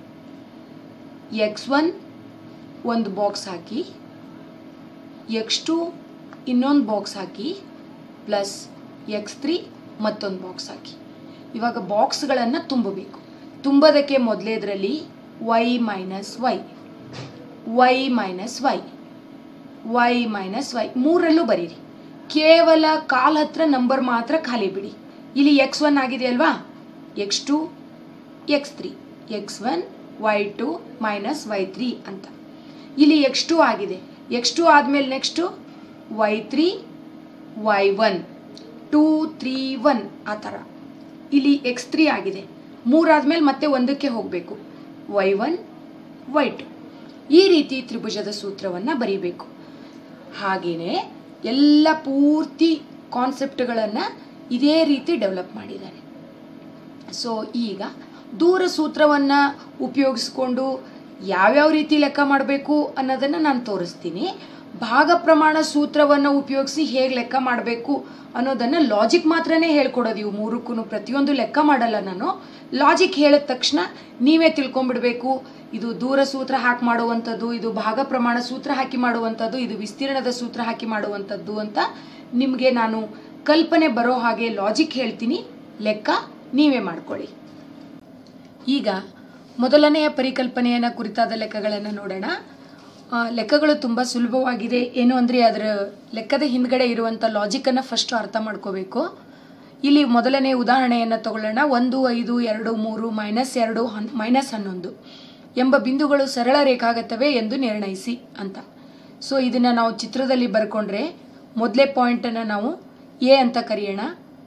A: ಎಕ್ಸ್ ಒನ್ ಒಂದು ಬಾಕ್ಸ್ ಹಾಕಿ ಎಕ್ಸ್ ಟು ಇನ್ನೊಂದು ಬಾಕ್ಸ್ ಹಾಕಿ ಪ್ಲಸ್ ಎಕ್ಸ್ ತ್ರೀ ಮತ್ತೊಂದು ಬಾಕ್ಸ್ ಹಾಕಿ ಇವಾಗ ಬಾಕ್ಸ್ಗಳನ್ನು ತುಂಬಬೇಕು ತುಂಬೋದಕ್ಕೆ ಮೊದಲೇದರಲ್ಲಿ Y minus Y Y minus Y Y minus Y ಮೂರರಲ್ಲೂ ಬರೀರಿ ಕೇವಲ ಕಾಲ್ ಹತ್ರ ನಂಬರ್ ಮಾತ್ರ ಖಾಲಿ ಬಿಡಿ ಇಲ್ಲಿ ಎಕ್ಸ್ ಒನ್ ಆಗಿದೆ ಅಲ್ವಾ x two x three x one y two minus y three ಅಂತ ಇಲ್ಲಿ ಎಕ್ಸ್ ಟು ಆಗಿದೆ ಎಕ್ಸ್ ಟು ಆದಮೇಲೆ next y three y one two three one ಆ ಥರ ಇಲ್ಲಿ ಎಕ್ಸ್ ತ್ರೀ ಆಗಿದೆ ಮೂರಾದ್ಮೇಲೆ ಮತ್ತೆ ಒಂದಕ್ಕೆ ಹೋಗಬೇಕು ವೈ ಒನ್ ವೈ ಟು ಈ ರೀತಿ ತ್ರಿಭುಜದ ಸೂತ್ರವನ್ನು ಬರೀಬೇಕು ಹಾಗೆಯೇ ಎಲ್ಲ ಪೂರ್ತಿ ಕಾನ್ಸೆಪ್ಟ್ಗಳನ್ನು ಇದೇ ರೀತಿ ಡೆವಲಪ್ ಮಾಡಿದ್ದಾರೆ ಸೊ ಈಗ ದೂರ ಸೂತ್ರವನ್ನು ಉಪಯೋಗಿಸ್ಕೊಂಡು ಯಾವ್ಯಾವ ರೀತಿ ಲೆಕ್ಕ ಮಾಡಬೇಕು ಅನ್ನೋದನ್ನು ನಾನು ತೋರಿಸ್ತೀನಿ ಭಾಗ ಪ್ರಮಾಣ ಸೂತ್ರವನ್ನು ಉಪಯೋಗಿಸಿ ಹೇಗೆ ಲೆಕ್ಕ ಮಾಡಬೇಕು ಅನ್ನೋದನ್ನು ಲಾಜಿಕ್ ಮಾತ್ರನೇ ಹೇಳ್ಕೊಡೋದು ಇವು ಮೂರಕ್ಕೂ ಪ್ರತಿಯೊಂದು ಲೆಕ್ಕ ಮಾಡಲ್ಲ ನಾನು ಲಾಜಿಕ್ ಹೇಳಿದ ತಕ್ಷಣ ನೀವೇ ತಿಳ್ಕೊಂಬಿಡ್ಬೇಕು ಇದು ದೂರ ಸೂತ್ರ ಹಾಕಿ ಮಾಡುವಂಥದ್ದು ಇದು ಭಾಗ ಪ್ರಮಾಣ ಸೂತ್ರ ಹಾಕಿ ಮಾಡುವಂಥದ್ದು ಇದು ವಿಸ್ತೀರ್ಣದ ಸೂತ್ರ ಹಾಕಿ ಮಾಡುವಂಥದ್ದು ಅಂತ ನಿಮಗೆ ನಾನು ಕಲ್ಪನೆ ಬರೋ ಹಾಗೆ ಲಾಜಿಕ್ ಹೇಳ್ತೀನಿ ಲೆಕ್ಕ ನೀವೇ ಮಾಡ್ಕೊಳ್ಳಿ ಈಗ ಮೊದಲನೆಯ ಪರಿಕಲ್ಪನೆಯನ್ನು ಕುರಿತಾದ ಲೆಕ್ಕಗಳನ್ನು ನೋಡೋಣ ಆ, ಲೆಕ್ಕಗಳು ತುಂಬ ಸುಲಭವಾಗಿದೆ ಏನು ಅಂದರೆ ಅದರ ಲೆಕ್ಕದ ಹಿಂದ್ಗಡೆ ಇರುವಂಥ ಲಾಜಿಕನ್ನು ಫಸ್ಟು ಅರ್ಥ ಮಾಡ್ಕೋಬೇಕು ಇಲ್ಲಿ ಮೊದಲನೇ ಉದಾಹರಣೆಯನ್ನು ತಗೊಳ್ಳೋಣ ಒಂದು ಐದು ಎರಡು ಮೂರು ಮೈನಸ್ ಎರಡು ಹನ್ ಮೈನಸ್ ಹನ್ನೊಂದು ಎಂಬ ಬಿಂದುಗಳು ಸರಳ ರೇಖಾಗತವೇ ಎಂದು ನಿರ್ಣಯಿಸಿ ಅಂತ ಸೊ ಇದನ್ನು ನಾವು ಚಿತ್ರದಲ್ಲಿ ಬರ್ಕೊಂಡ್ರೆ ಮೊದಲೇ ಪಾಯಿಂಟನ್ನು ನಾವು ಎ ಅಂತ ಕರೆಯೋಣ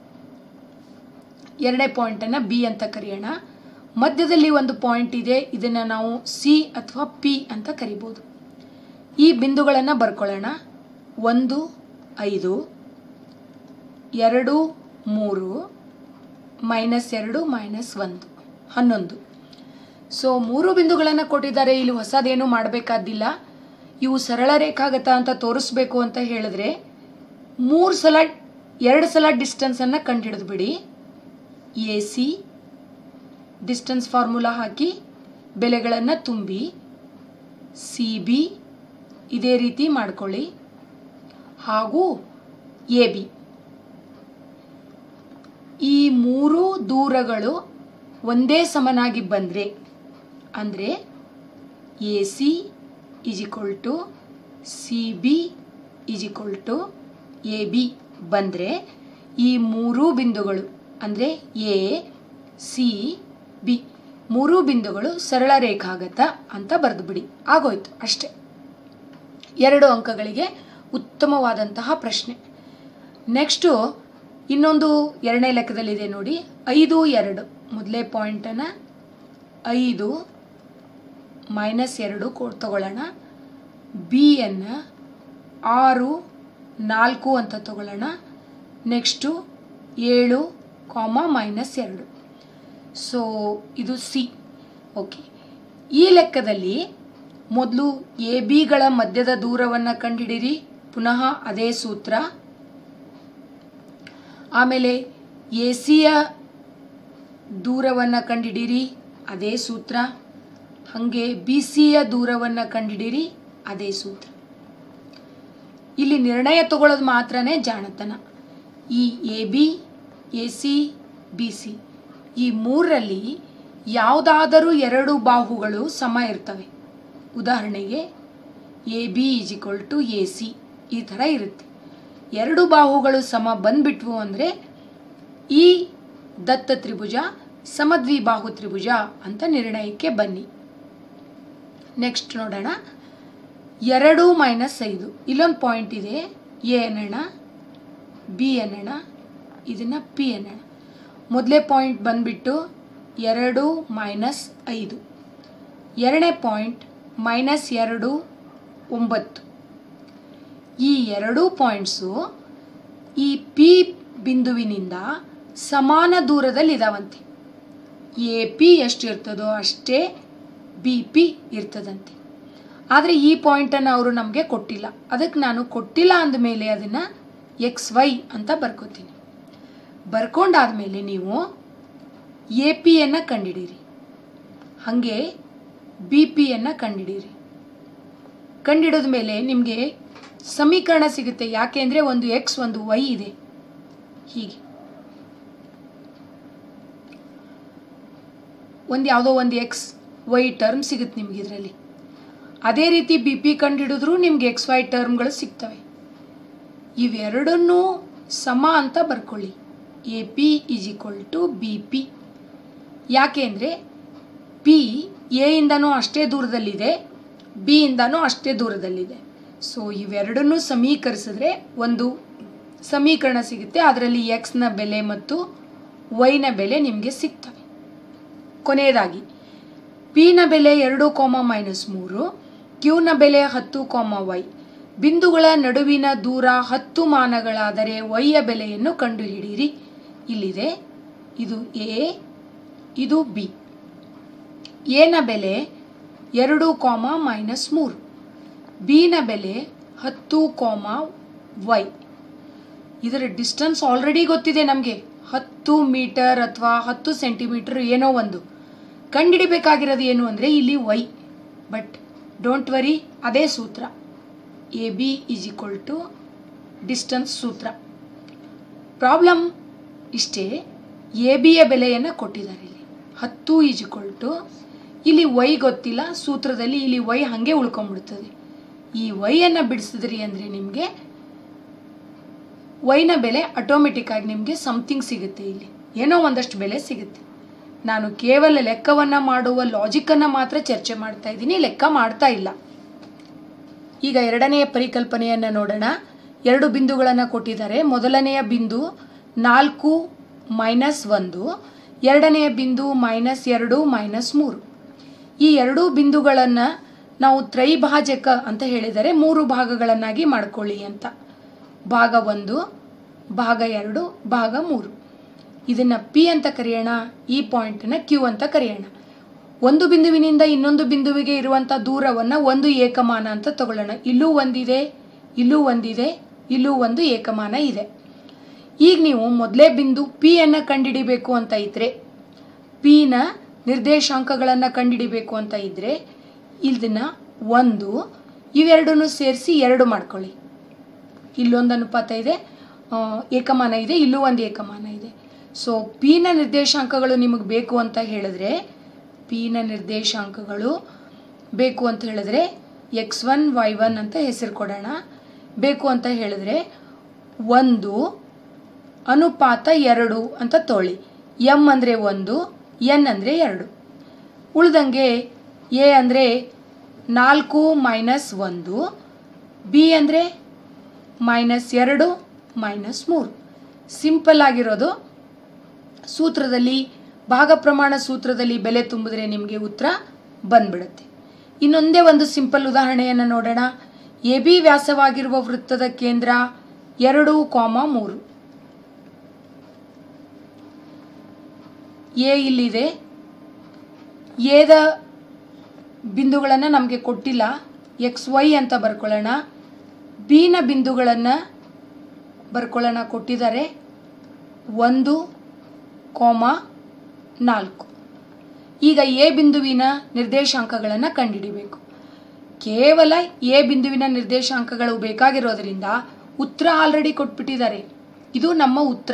A: ಎರಡನೇ ಪಾಯಿಂಟನ್ನು ಬಿ ಅಂತ ಕರೆಯೋಣ ಮಧ್ಯದಲ್ಲಿ ಒಂದು ಪಾಯಿಂಟ್ ಇದೆ ಇದನ್ನು ನಾವು ಸಿ ಅಥವಾ ಪಿ ಅಂತ ಕರಿಬೋದು ಈ ಬಿಂದುಗಳನ್ನು ಬರ್ಕೊಳ್ಳೋಣ ಒಂದು ಐದು ಎರಡು ಮೂರು ಮೈನಸ್ ಎರಡು ಮೈನಸ್ ಒಂದು ಹನ್ನೊಂದು ಸೊ ಮೂರು ಬಿಂದುಗಳನ್ನು ಕೊಟ್ಟಿದ್ದಾರೆ ಇಲ್ಲಿ ಹೊಸದೇನು ಮಾಡಬೇಕಾದಿಲ್ಲ ಇವು ಸರಳ ರೇಖಾಗತ ಅಂತ ತೋರಿಸ್ಬೇಕು ಅಂತ ಹೇಳಿದ್ರೆ ಮೂರು ಸಲ ಎರಡು ಸಲ ಡಿಸ್ಟೆನ್ಸನ್ನು ಕಂಡುಹಿಡಿದು ಬಿಡಿ ಎ ಸಿ ಡಿಸ್ಟೆನ್ಸ್ ಫಾರ್ಮುಲಾ ಹಾಕಿ ಬೆಲೆಗಳನ್ನು ತುಂಬಿ ಸಿ ಬಿ ಇದೇ ರೀತಿ ಮಾಡ್ಕೊಳ್ಳಿ ಹಾಗೂ ಎ ಬಿ ಈ ಮೂರು ದೂರಗಳು ಒಂದೇ ಸಮನಾಗಿ ಬಂದರೆ ಅಂದರೆ A C is equal to C B is equal to A B ಬಂದರೆ ಈ ಮೂರೂ ಬಿಂದುಗಳು ಅಂದರೆ ಎ ಸಿ ಬಿ ಮೂರೂ ಬಿಂದುಗಳು ಸರಳ ರೇಖಾಗತ ಅಂತ ಬರೆದು ಬಿಡಿ ಆಗೋಯ್ತು ಅಷ್ಟೆ ಎರಡು ಅಂಕಗಳಿಗೆ ಉತ್ತಮವಾದಂತಹ ಪ್ರಶ್ನೆ ನೆಕ್ಸ್ಟು ಇನ್ನೊಂದು ಎರಡನೇ ಲೆಕ್ಕದಲ್ಲಿದೆ ನೋಡಿ ಐದು ಎರಡು ಮೊದಲೇ ಪಾಯಿಂಟನ್ನು ಐದು ಮೈನಸ್ ಎರಡು ಕೊ ತಗೊಳ್ಳೋಣ ಬಿಯನ್ನು ಆರು ನಾಲ್ಕು ಅಂತ ತಗೊಳ್ಳೋಣ ನೆಕ್ಸ್ಟು ಏಳು ಕಾಮ ಮೈನಸ್ ಎರಡು ಸೊ ಇದು ಸಿ ಓಕೆ ಈ ಲೆಕ್ಕದಲ್ಲಿ ಮೊದಲು ಎ ಬಿಗಳ ಮಧ್ಯದ ದೂರವನ್ನು ಕಂಡುಹಿಡಿರಿ ಪುನಃ ಅದೇ ಸೂತ್ರ ಆಮೇಲೆ ಎ ಸಿಯ ದೂರವನ್ನು ಕಂಡುಹಿಡಿರಿ ಅದೇ ಸೂತ್ರ ಹಾಗೆ ಬಿ ಸಿಯ ದೂರವನ್ನು ಕಂಡುಹಿಡಿರಿ ಅದೇ ಸೂತ್ರ ಇಲ್ಲಿ ನಿರ್ಣಯ ತಗೊಳ್ಳೋದು ಮಾತ್ರನೇ ಜಾಣತನ ಈ A B A C B C ಈ ಮೂರರಲ್ಲಿ ಯಾವುದಾದರೂ ಎರಡು ಬಾಹುಗಳು ಸಮ ಇರ್ತವೆ ಉದಾಹರಣೆಗೆ A B is equal to A C ಈ ಥರ ಇರುತ್ತೆ ಎರಡು ಬಾಹುಗಳು ಸಮ ಬಂದ್ಬಿಟ್ವು ಅಂದರೆ ಈ ದತ್ತ ತ್ರಿಭುಜ ಸಮದ್ವಿಬಾಹು ತ್ರಿಭುಜ ಅಂತ ನಿರ್ಣಯಕ್ಕೆ ಬನ್ನಿ ನೆಕ್ಸ್ಟ್ ನೋಡೋಣ ಎರಡು ಮೈನಸ್ ಐದು ಇಲ್ಲೊಂದು ಪಾಯಿಂಟ್ ಇದೆ ಎ ಅನ್ನೋಣ ಬಿ ಅನ್ನೋಣ ಇದನ್ನು ಪಿ ಅನ್ನೋಣ ಮೊದಲೇ ಪಾಯಿಂಟ್ ಬಂದ್ಬಿಟ್ಟು ಎರಡು ಮೈನಸ್ ಐದು ಎರಡನೇ ಪಾಯಿಂಟ್ ಮೈನಸ್ ಎರಡು ಒಂಬತ್ತು ಈ ಎರಡೂ ಪಾಯಿಂಟ್ಸು ಈ ಪಿ ಬಿಂದುವಿನಿಂದ ಸಮಾನ ದೂರದಲ್ಲಿ ಇದಾವಂತೆ ಎ ಪಿ ಎಷ್ಟು ಇರ್ತದೋ ಅಷ್ಟೇ ಬಿ ಪಿ ಇರ್ತದಂತೆ ಆದರೆ ಈ ಪಾಯಿಂಟನ್ನು ಅವರು ನಮಗೆ ಕೊಟ್ಟಿಲ್ಲ ಅದಕ್ಕೆ ನಾನು ಕೊಟ್ಟಿಲ್ಲ ಅಂದಮೇಲೆ ಅದನ್ನು ಎಕ್ಸ್ ವೈ ಅಂತ ಬರ್ಕೋತೀನಿ ಬರ್ಕೊಂಡಾದ್ಮೇಲೆ ನೀವು ಎ ಪಿಯನ್ನು ಕಂಡಿಡೀರಿ ಹಾಗೆ ಬಿ ಪಿಯನ್ನು ಕಂಡಿಡೀರಿ ಕಂಡಿಡಿದ ಮೇಲೆ ನಿಮಗೆ ಸಮೀಕರಣ ಸಿಗುತ್ತೆ ಯಾಕೆ ಅಂದರೆ ಒಂದು ಎಕ್ಸ್ ಒಂದು ವೈ ಇದೆ ಹೀಗೆ ಒಂದು ಯಾವುದೋ ಒಂದು ಎಕ್ಸ್ ವೈ ಟರ್ಮ್ ಸಿಗುತ್ತೆ ನಿಮ್ಗೆ ಇದರಲ್ಲಿ ಅದೇ ರೀತಿ ಬಿ ಪಿ ಕಂಡುಹಿಡಿದ್ರೂ ನಿಮ್ಗೆ ಎಕ್ಸ್ ವೈ ಟರ್ಮ್ಗಳು ಸಿಗ್ತವೆ ಇವೆರಡನ್ನೂ ಸಮ ಅಂತ ಬರ್ಕೊಳ್ಳಿ A P is equal to B P ಯಾಕೆ ಅಂದರೆ ಪಿ ಎ ಇಂದನೂ ಅಷ್ಟೇ ದೂರದಲ್ಲಿದೆ ಬಿ ಇಂದನೂ ಅಷ್ಟೇ ದೂರದಲ್ಲಿದೆ ಸೊ ಇವೆರಡನ್ನೂ ಸಮೀಕರಿಸಿದ್ರೆ ಒಂದು ಸಮೀಕರಣ ಸಿಗುತ್ತೆ ಅದರಲ್ಲಿ ಎಕ್ಸ್ನ ಬೆಲೆ ಮತ್ತು ವೈನ ಬೆಲೆ ನಿಮಗೆ ಸಿಗ್ತವೆ ಕೊನೆಯದಾಗಿ ಪಿನ ಬೆಲೆ ಎರಡು ಕೋಮ ಮೈನಸ್ ಮೂರು ಕ್ಯೂನ ಬೆಲೆ ಹತ್ತು ಕೋಮ ವೈ ಬಿಂದುಗಳ ನಡುವಿನ ದೂರ ಹತ್ತು ಮಾನಗಳಾದರೆ ವೈಯ ಬೆಲೆಯನ್ನು ಕಂಡುಹಿಡಿಯಿರಿ ಇಲ್ಲಿದೆ ಇದು ಎ ಇದು ಬಿ ಎನ ಬೆಲೆ ಎರಡು ಕೋಮ ಮೈನಸ್ ಮೂರು ಬಿನ ಬೆಲೆ ಹತ್ತು ಕೋಮ ವೈ ಇದರ ಡಿಸ್ಟೆನ್ಸ್ ಆಲ್ರೆಡಿ ಗೊತ್ತಿದೆ ನಮಗೆ ಹತ್ತು ಮೀಟರ್ ಅಥವಾ ಹತ್ತು ಸೆಂಟಿಮೀಟರ್ ಏನೋ ಒಂದು ಕಂಡುಹಿಡಿಬೇಕಾಗಿರೋದು ಏನು ಅಂದರೆ ಇಲ್ಲಿ ವೈ ಬಟ್ ಡೋಂಟ್ ವರಿ ಅದೇ ಸೂತ್ರ A B is equal to distance ಸೂತ್ರ ಪ್ರಾಬ್ಲಮ್ ಇಷ್ಟೇ ಎ ಬಿಯ ಬೆಲೆಯನ್ನು ಕೊಟ್ಟಿದ್ದಾರೆ ಇಲ್ಲಿ ಹತ್ತು ಈಸ್ ಈಕ್ವಲ್ ಟು ಇಲ್ಲಿ ವೈ ಗೊತ್ತಿಲ್ಲ ಸೂತ್ರದಲ್ಲಿ ಇಲ್ಲಿ ವೈ ಹಾಗೆ ಉಳ್ಕೊಂಬಿಡ್ತದೆ ಈ ವೈಯನ್ನು ಬಿಡಿಸಿದ್ರಿ ಅಂದರೆ ನಿಮಗೆ ವೈನ ಬೆಲೆ ಆಟೋಮೆಟಿಕ್ ಆಗಿ ನಿಮಗೆ ಸಮಥಿಂಗ್ ಸಿಗುತ್ತೆ ಇಲ್ಲಿ ಏನೋ ಒಂದಷ್ಟು ಬೆಲೆ ಸಿಗುತ್ತೆ ನಾನು ಕೇವಲ ಲೆಕ್ಕವನ್ನು ಮಾಡುವ ಲಾಜಿಕ್ಕನ್ನು ಮಾತ್ರ ಚರ್ಚೆ ಮಾಡ್ತಾ ಇದ್ದೀನಿ ಲೆಕ್ಕ ಮಾಡ್ತಾ ಇಲ್ಲ ಈಗ ಎರಡನೆಯ ಪರಿಕಲ್ಪನೆಯನ್ನು ನೋಡೋಣ ಎರಡು ಬಿಂದುಗಳನ್ನು ಕೊಟ್ಟಿದ್ದಾರೆ ಮೊದಲನೆಯ ಬಿಂದು ನಾಲ್ಕು ಮೈನಸ್ ಒಂದು ಎರಡನೆಯ ಬಿಂದು ಮೈನಸ್ ಎರಡು ಮೈನಸ್ ಮೂರು ಈ ಎರಡೂ ಬಿಂದುಗಳನ್ನು ನಾವು ತ್ರೈಭಾಜಕ ಅಂತ ಹೇಳಿದರೆ ಮೂರು ಭಾಗಗಳನ್ನಾಗಿ ಮಾಡ್ಕೊಳ್ಳಿ ಅಂತ ಭಾಗ ಒಂದು ಭಾಗ ಎರಡು ಭಾಗ ಮೂರು ಇದನ್ನು ಪಿ ಅಂತ ಕರೆಯೋಣ ಈ ಪಾಯಿಂಟನ್ನು ಕ್ಯೂ ಅಂತ ಕರೆಯೋಣ ಒಂದು ಬಿಂದುವಿನಿಂದ ಇನ್ನೊಂದು ಬಿಂದುವಿಗೆ ಇರುವಂಥ ದೂರವನ್ನು ಒಂದು ಏಕಮಾನ ಅಂತ ತಗೊಳ್ಳೋಣ ಇಲ್ಲೂ ಒಂದಿದೆ ಇಲ್ಲೂ ಒಂದಿದೆ ಇಲ್ಲೂ ಒಂದು ಏಕಮಾನ ಇದೆ ಈಗ ನೀವು ಮೊದಲೇ ಬಿಂದು ಪಿ ಅನ್ನು ಕಂಡುಹಿಡಿಬೇಕು ಅಂತ ಇದ್ದರೆ ಪಿನ ನಿರ್ದೇಶಾಂಕಗಳನ್ನು ಕಂಡುಹಿಡಿಬೇಕು ಅಂತ ಇದ್ದರೆ ಇದನ್ನು ಒಂದು ಇವೆರಡನ್ನು ಸೇರಿಸಿ ಎರಡು ಮಾಡ್ಕೊಳ್ಳಿ ಇಲ್ಲೊಂದು ಅನುಪಾತ ಇದೆ ಆ, ಏಕಮಾನ ಇದೆ ಇಲ್ಲೂ ಒಂದು ಏಕಮಾನ ಇದೆ ಸೊ ಪಿನ ನಿರ್ದೇಶಾಂಕಗಳು ನಿಮಗೆ ಬೇಕು ಅಂತ ಹೇಳಿದ್ರೆ ಪಿನ ನಿರ್ದೇಶಾಂಕಗಳು ಬೇಕು ಅಂತ ಹೇಳಿದ್ರೆ ಎಕ್ಸ್ ಒನ್ ವೈ ಒನ್ ಅಂತ ಹೆಸರು ಕೊಡೋಣ ಬೇಕು ಅಂತ ಹೇಳಿದ್ರೆ ಒಂದು ಅನುಪಾತ ಎರಡು ಅಂತ ತೊಗೊಳ್ಳಿ ಎಮ್ ಅಂದರೆ ಒಂದು ಎನ್ ಅಂದರೆ ಎರಡು ಉಳ್ದಂಗೆ ಎ ಅಂದರೆ ನಾಲ್ಕು ಮೈನಸ್ ಒಂದು ಬಿ ಅಂದರೆ ಮೈನಸ್ ಎರಡು ಮೈನಸ್ ಮೂರು ಸಿಂಪಲ್ ಆಗಿರೋದು ಸೂತ್ರದಲ್ಲಿ ಭಾಗ ಪ್ರಮಾಣ ಸೂತ್ರದಲ್ಲಿ ಬೆಲೆ ತುಂಬಿದ್ರೆ ನಿಮಗೆ ಉತ್ತರ ಬಂದ್ಬಿಡುತ್ತೆ ಇನ್ನೊಂದೇ ಒಂದು ಸಿಂಪಲ್ ಉದಾಹರಣೆಯನ್ನು ನೋಡೋಣ ಎ ಬಿ ವ್ಯಾಸವಾಗಿರುವ ವೃತ್ತದ ಕೇಂದ್ರ ಎರಡು ಕಾಮ ಮೂರು ಎ ಇಲ್ಲಿದೆ ಎದ ಬಿಂದುಗಳನ್ನು ನಮಗೆ ಕೊಟ್ಟಿಲ್ಲ ಎಕ್ಸ್ ವೈ ಅಂತ ಬರ್ಕೊಳ್ಳೋಣ ಬಿನ ಬಿಂದುಗಳನ್ನು ಬರ್ಕೊಳ್ಳೋಣ ಕೊಟ್ಟಿದ್ದಾರೆ ಒಂದು ಕೋಮ ನಾಲ್ಕು ಈಗ ಎ ಬಿಂದುವಿನ ನಿರ್ದೇಶಾಂಕಗಳನ್ನು ಕಂಡುಹಿಡಿಬೇಕು ಕೇವಲ ಎ ಬಿಂದುವಿನ ನಿರ್ದೇಶಾಂಕಗಳು ಬೇಕಾಗಿರೋದ್ರಿಂದ ಉತ್ತರ ಆಲ್ರೆಡಿ ಕೊಟ್ಬಿಟ್ಟಿದ್ದಾರೆ ಇದು ನಮ್ಮ ಉತ್ತರ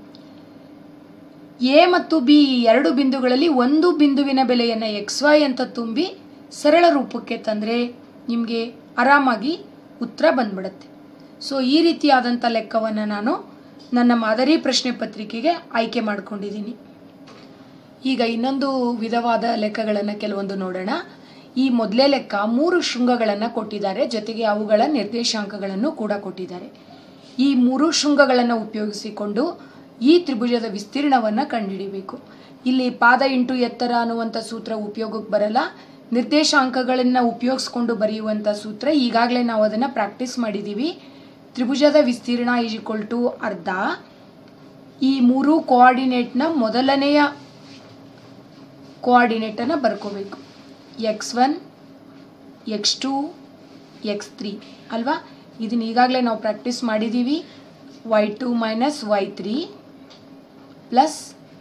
A: ಎ ಮತ್ತು ಬಿ ಈ ಎರಡು ಬಿಂದುಗಳಲ್ಲಿ ಒಂದು ಬಿಂದುವಿನ ಬೆಲೆಯನ್ನು ಎಕ್ಸ್ ವೈ ಅಂತ ತುಂಬಿ ಸರಳ ರೂಪಕ್ಕೆ ತಂದರೆ ನಿಮಗೆ ಆರಾಮಾಗಿ ಉತ್ತರ ಬಂದ್ಬಿಡುತ್ತೆ ಸೊ ಈ ರೀತಿಯಾದಂಥ ಲೆಕ್ಕವನ್ನು ನಾನು ನನ್ನ ಮಾದರಿ ಪ್ರಶ್ನೆ ಪತ್ರಿಕೆಗೆ ಆಯ್ಕೆ ಮಾಡ್ಕೊಂಡಿದ್ದೀನಿ ಈಗ ಇನ್ನೊಂದು ವಿಧವಾದ ಲೆಕ್ಕಗಳನ್ನು ಕೆಲವೊಂದು ನೋಡೋಣ ಈ ಮೊದಲೇ ಲೆಕ್ಕ ಮೂರು ಶೃಂಗಗಳನ್ನು ಕೊಟ್ಟಿದ್ದಾರೆ ಜೊತೆಗೆ ಅವುಗಳ ನಿರ್ದೇಶಾಂಕಗಳನ್ನು ಕೂಡ ಕೊಟ್ಟಿದ್ದಾರೆ ಈ ಮೂರು ಶೃಂಗಗಳನ್ನು ಉಪಯೋಗಿಸಿಕೊಂಡು ಈ ತ್ರಿಭುಜದ ವಿಸ್ತೀರ್ಣವನ್ನು ಕಂಡುಹಿಡಿಬೇಕು ಇಲ್ಲಿ ಪಾದ ಇಂಟು ಎತ್ತರ ಅನ್ನುವಂಥ ಸೂತ್ರ ಉಪಯೋಗಕ್ಕೆ ಬರಲ್ಲ ನಿರ್ದೇಶಾಂಕಗಳನ್ನು ಉಪಯೋಗಿಸ್ಕೊಂಡು ಬರೆಯುವಂಥ ಸೂತ್ರ ಈಗಾಗಲೇ ನಾವು ಅದನ್ನು ಪ್ರಾಕ್ಟೀಸ್ ಮಾಡಿದ್ದೀವಿ ತ್ರಿಭುಜದ ವಿಸ್ತೀರ್ಣ ಈಸ್ ಈಕ್ವಲ್ ಟು ಅರ್ಧ ಈ ಮೂರು ಕೋಆರ್ಡಿನೇಟ್ನ ಮೊದಲನೆಯ ಕೋಆರ್ಡಿನೇಟನ್ನು ಬರ್ಕೋಬೇಕು x one x two x three ಅಲ್ವಾ ಇದನ್ನ ಈಗಾಗಲೇ ನಾವು ಪ್ರಾಕ್ಟೀಸ್ ಮಾಡಿದ್ದೀವಿ y two minus y three plus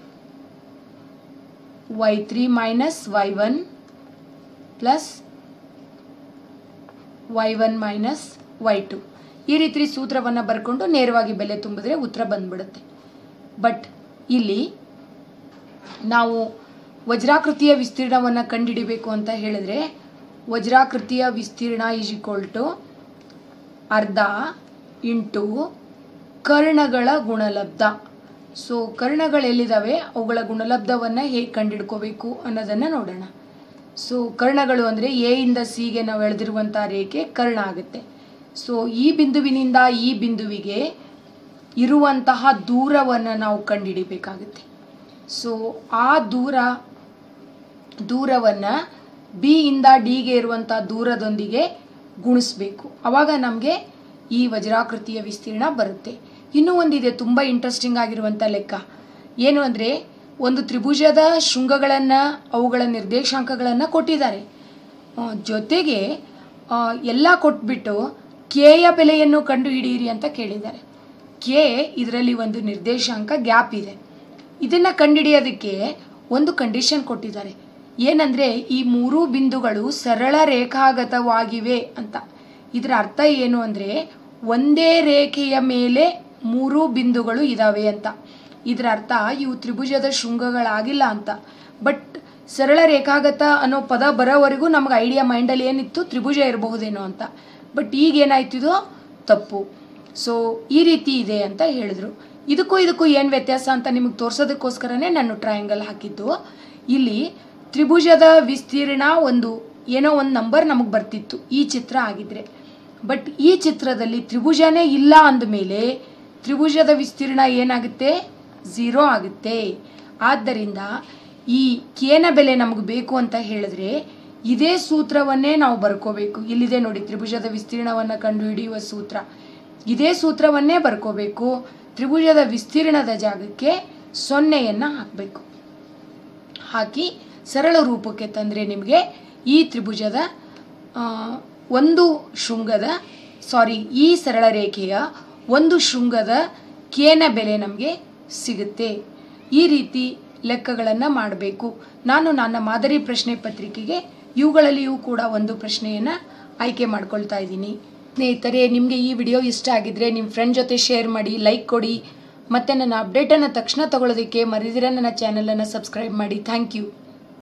A: y three minus y one plus Y one minus Y two ಈ ರೀತಿ ಸೂತ್ರವನ್ನು ಬರ್ಕೊಂಡು ನೇರವಾಗಿ ಬೆಲೆ ತುಂಬಿದ್ರೆ ಉತ್ತರ ಬಂದ್ಬಿಡುತ್ತೆ ಬಟ್ ಇಲ್ಲಿ ನಾವು ವಜ್ರಾಕೃತಿಯ ವಿಸ್ತೀರ್ಣವನ್ನು ಕಂಡುಹಿಡಿಬೇಕು ಅಂತ ಹೇಳಿದ್ರೆ ವಜ್ರಾಕೃತಿಯ ವಿಸ್ತೀರ್ಣ ಈಸ್ ಈಕ್ವಲ್ ಟು ಅರ್ಧ ಇಂಟು ಕರ್ಣಗಳ ಗುಣಲಬ್ಧ ಸೊ ಕರ್ಣಗಳು ಎಲ್ಲಿದ್ದಾವೆ ಅವುಗಳ ಗುಣಲಬ್ಧವನ್ನು ಹೇಗೆ ಕಂಡುಹಿಡ್ಕೋಬೇಕು ಅನ್ನೋದನ್ನು ನೋಡೋಣ ಸೊ ಕರ್ಣಗಳು ಅಂದರೆ ಎ ಇಂದ ಸಿಗೆ ನಾವು ಎಳೆದಿರುವಂಥ ರೇಖೆ ಕರ್ಣ ಆಗುತ್ತೆ ಸೊ ಈ ಬಿಂದುವಿನಿಂದ ಈ ಬಿಂದುವಿಗೆ ಇರುವಂತಹ ದೂರವನ್ನು ನಾವು ಕಂಡುಹಿಡಿಬೇಕಾಗುತ್ತೆ ಸೊ ಆ ದೂರ ದೂರವನ್ನು ಬಿ ಇಂದ ಡಿಗೆ ಇರುವಂಥ ದೂರದೊಂದಿಗೆ ಗುಣಿಸ್ಬೇಕು ಆವಾಗ ನಮಗೆ ಈ ವಜ್ರಾಕೃತಿಯ ವಿಸ್ತೀರ್ಣ ಬರುತ್ತೆ ಇನ್ನೂ ಒಂದಿದೆ ತುಂಬ ಇಂಟ್ರೆಸ್ಟಿಂಗ್ ಆಗಿರುವಂಥ ಲೆಕ್ಕ ಏನು ಅಂದರೆ ಒಂದು ತ್ರಿಭುಜದ ಶೃಂಗಗಳನ್ನು ಅವುಗಳ ನಿರ್ದೇಶಾಂಕಗಳನ್ನು ಕೊಟ್ಟಿದ್ದಾರೆ ಆ, ಜೊತೆಗೆ ಆ, ಎಲ್ಲ ಕೊಟ್ಬಿಟ್ಟು ಕೆಯ ಬೆಲೆಯನ್ನು ಕಂಡುಹಿಡಿಯಿರಿ ಅಂತ ಕೇಳಿದ್ದಾರೆ ಕೆ ಇದರಲ್ಲಿ ಒಂದು ನಿರ್ದೇಶಾಂಕ ಗ್ಯಾಪ್ ಇದೆ ಇದನ್ನು ಕಂಡುಹಿಡಿಯೋದಕ್ಕೆ ಒಂದು ಕಂಡೀಷನ್ ಕೊಟ್ಟಿದ್ದಾರೆ ಏನಂದರೆ ಈ ಮೂರೂ ಬಿಂದುಗಳು ಸರಳ ರೇಖಾಗತವಾಗಿವೆ ಅಂತ ಇದರ ಅರ್ಥ ಏನು ಅಂದರೆ ಒಂದೇ ರೇಖೆಯ ಮೇಲೆ ಮೂರೂ ಬಿಂದುಗಳು ಇದ್ದಾವೆ ಅಂತ ಇದರ ಅರ್ಥ ಇವು ತ್ರಿಭುಜದ ಶೃಂಗಗಳಾಗಿಲ್ಲ ಅಂತ ಬಟ್ ಸರಳ ರೇಖಾಗತ ಅನ್ನೋ ಪದ ಬರೋವರೆಗೂ ನಮ್ಗೆ ಐಡಿಯಾ ಮೈಂಡಲ್ಲಿ ಏನಿತ್ತು ತ್ರಿಭುಜ ಇರಬಹುದೇನೋ ಅಂತ ಬಟ್ ಈಗ ಏನಾಯ್ತಿದೋ ತಪ್ಪು ಸೊ ಈ ರೀತಿ ಇದೆ ಅಂತ ಹೇಳಿದ್ರು ಇದಕ್ಕೂ ಇದಕ್ಕೂ ಏನು ವ್ಯತ್ಯಾಸ ಅಂತ ನಿಮಗೆ ತೋರ್ಸೋದಕ್ಕೋಸ್ಕರನೇ ನಾನು ಟ್ರಯಾಂಗಲ್ ಹಾಕಿದ್ದು ಇಲ್ಲಿ ತ್ರಿಭುಜದ ವಿಸ್ತೀರ್ಣ ಒಂದು ಏನೋ ಒಂದು ನಂಬರ್ ನಮಗೆ ಬರ್ತಿತ್ತು ಈ ಚಿತ್ರ ಆಗಿದ್ರೆ ಬಟ್ ಈ ಚಿತ್ರದಲ್ಲಿ ತ್ರಿಭುಜನೇ ಇಲ್ಲ ಅಂದಮೇಲೆ ತ್ರಿಭುಜದ ವಿಸ್ತೀರ್ಣ ಏನಾಗುತ್ತೆ ಝೀರೋ ಆಗುತ್ತೆ ಆದ್ದರಿಂದ ಈ ಕೇನ ಬೆಲೆ ನಮಗೆ ಬೇಕು ಅಂತ ಹೇಳಿದ್ರೆ ಇದೇ ಸೂತ್ರವನ್ನೇ ನಾವು ಬರ್ಕೋಬೇಕು ಇಲ್ಲಿದೆ ನೋಡಿ ತ್ರಿಭುಜದ ವಿಸ್ತೀರ್ಣವನ್ನು ಕಂಡುಹಿಡಿಯುವ ಸೂತ್ರ ಇದೇ ಸೂತ್ರವನ್ನೇ ಬರ್ಕೋಬೇಕು ತ್ರಿಭುಜದ ವಿಸ್ತೀರ್ಣದ ಜಾಗಕ್ಕೆ ಸೊನ್ನೆಯನ್ನು ಹಾಕಬೇಕು ಹಾಕಿ ಸರಳ ರೂಪಕ್ಕೆ ತಂದರೆ ನಿಮಗೆ ಈ ತ್ರಿಭುಜದ ಆ, ಒಂದು ಶೃಂಗದ ಸಾರಿ ಈ ಸರಳ ರೇಖೆಯ ಒಂದು ಶೃಂಗದ ಕೇನ ಬೆಲೆ ನಮಗೆ ಸಿಗುತ್ತೆ ಈ ರೀತಿ ಲೆಕ್ಕಗಳನ್ನು ಮಾಡಬೇಕು ನಾನು ನನ್ನ ಮಾದರಿ ಪ್ರಶ್ನೆ ಪತ್ರಿಕೆಗೆ ಇವುಗಳಲ್ಲಿಯೂ ಕೂಡ ಒಂದು ಪ್ರಶ್ನೆಯನ್ನು ಆಯ್ಕೆ ಮಾಡ್ಕೊಳ್ತಾ ಇದ್ದೀನಿ ಸ್ನೇಹಿತರೆ ನಿಮಗೆ ಈ ವಿಡಿಯೋ ಇಷ್ಟ ಆಗಿದ್ರೆ ನಿಮ್ಮ ಫ್ರೆಂಡ್ ಜೊತೆ ಶೇರ್ ಮಾಡಿ ಲೈಕ್ ಕೊಡಿ ಮತ್ತು ನನ್ನ ಅಪ್ಡೇಟನ್ನು ತಕ್ಷಣ ತಗೊಳ್ಳೋದಕ್ಕೆ ಮರಿದಿರ ನನ್ನ ಚಾನಲನ್ನು ಸಬ್ಸ್ಕ್ರೈಬ್ ಮಾಡಿ ಥ್ಯಾಂಕ್ ಯು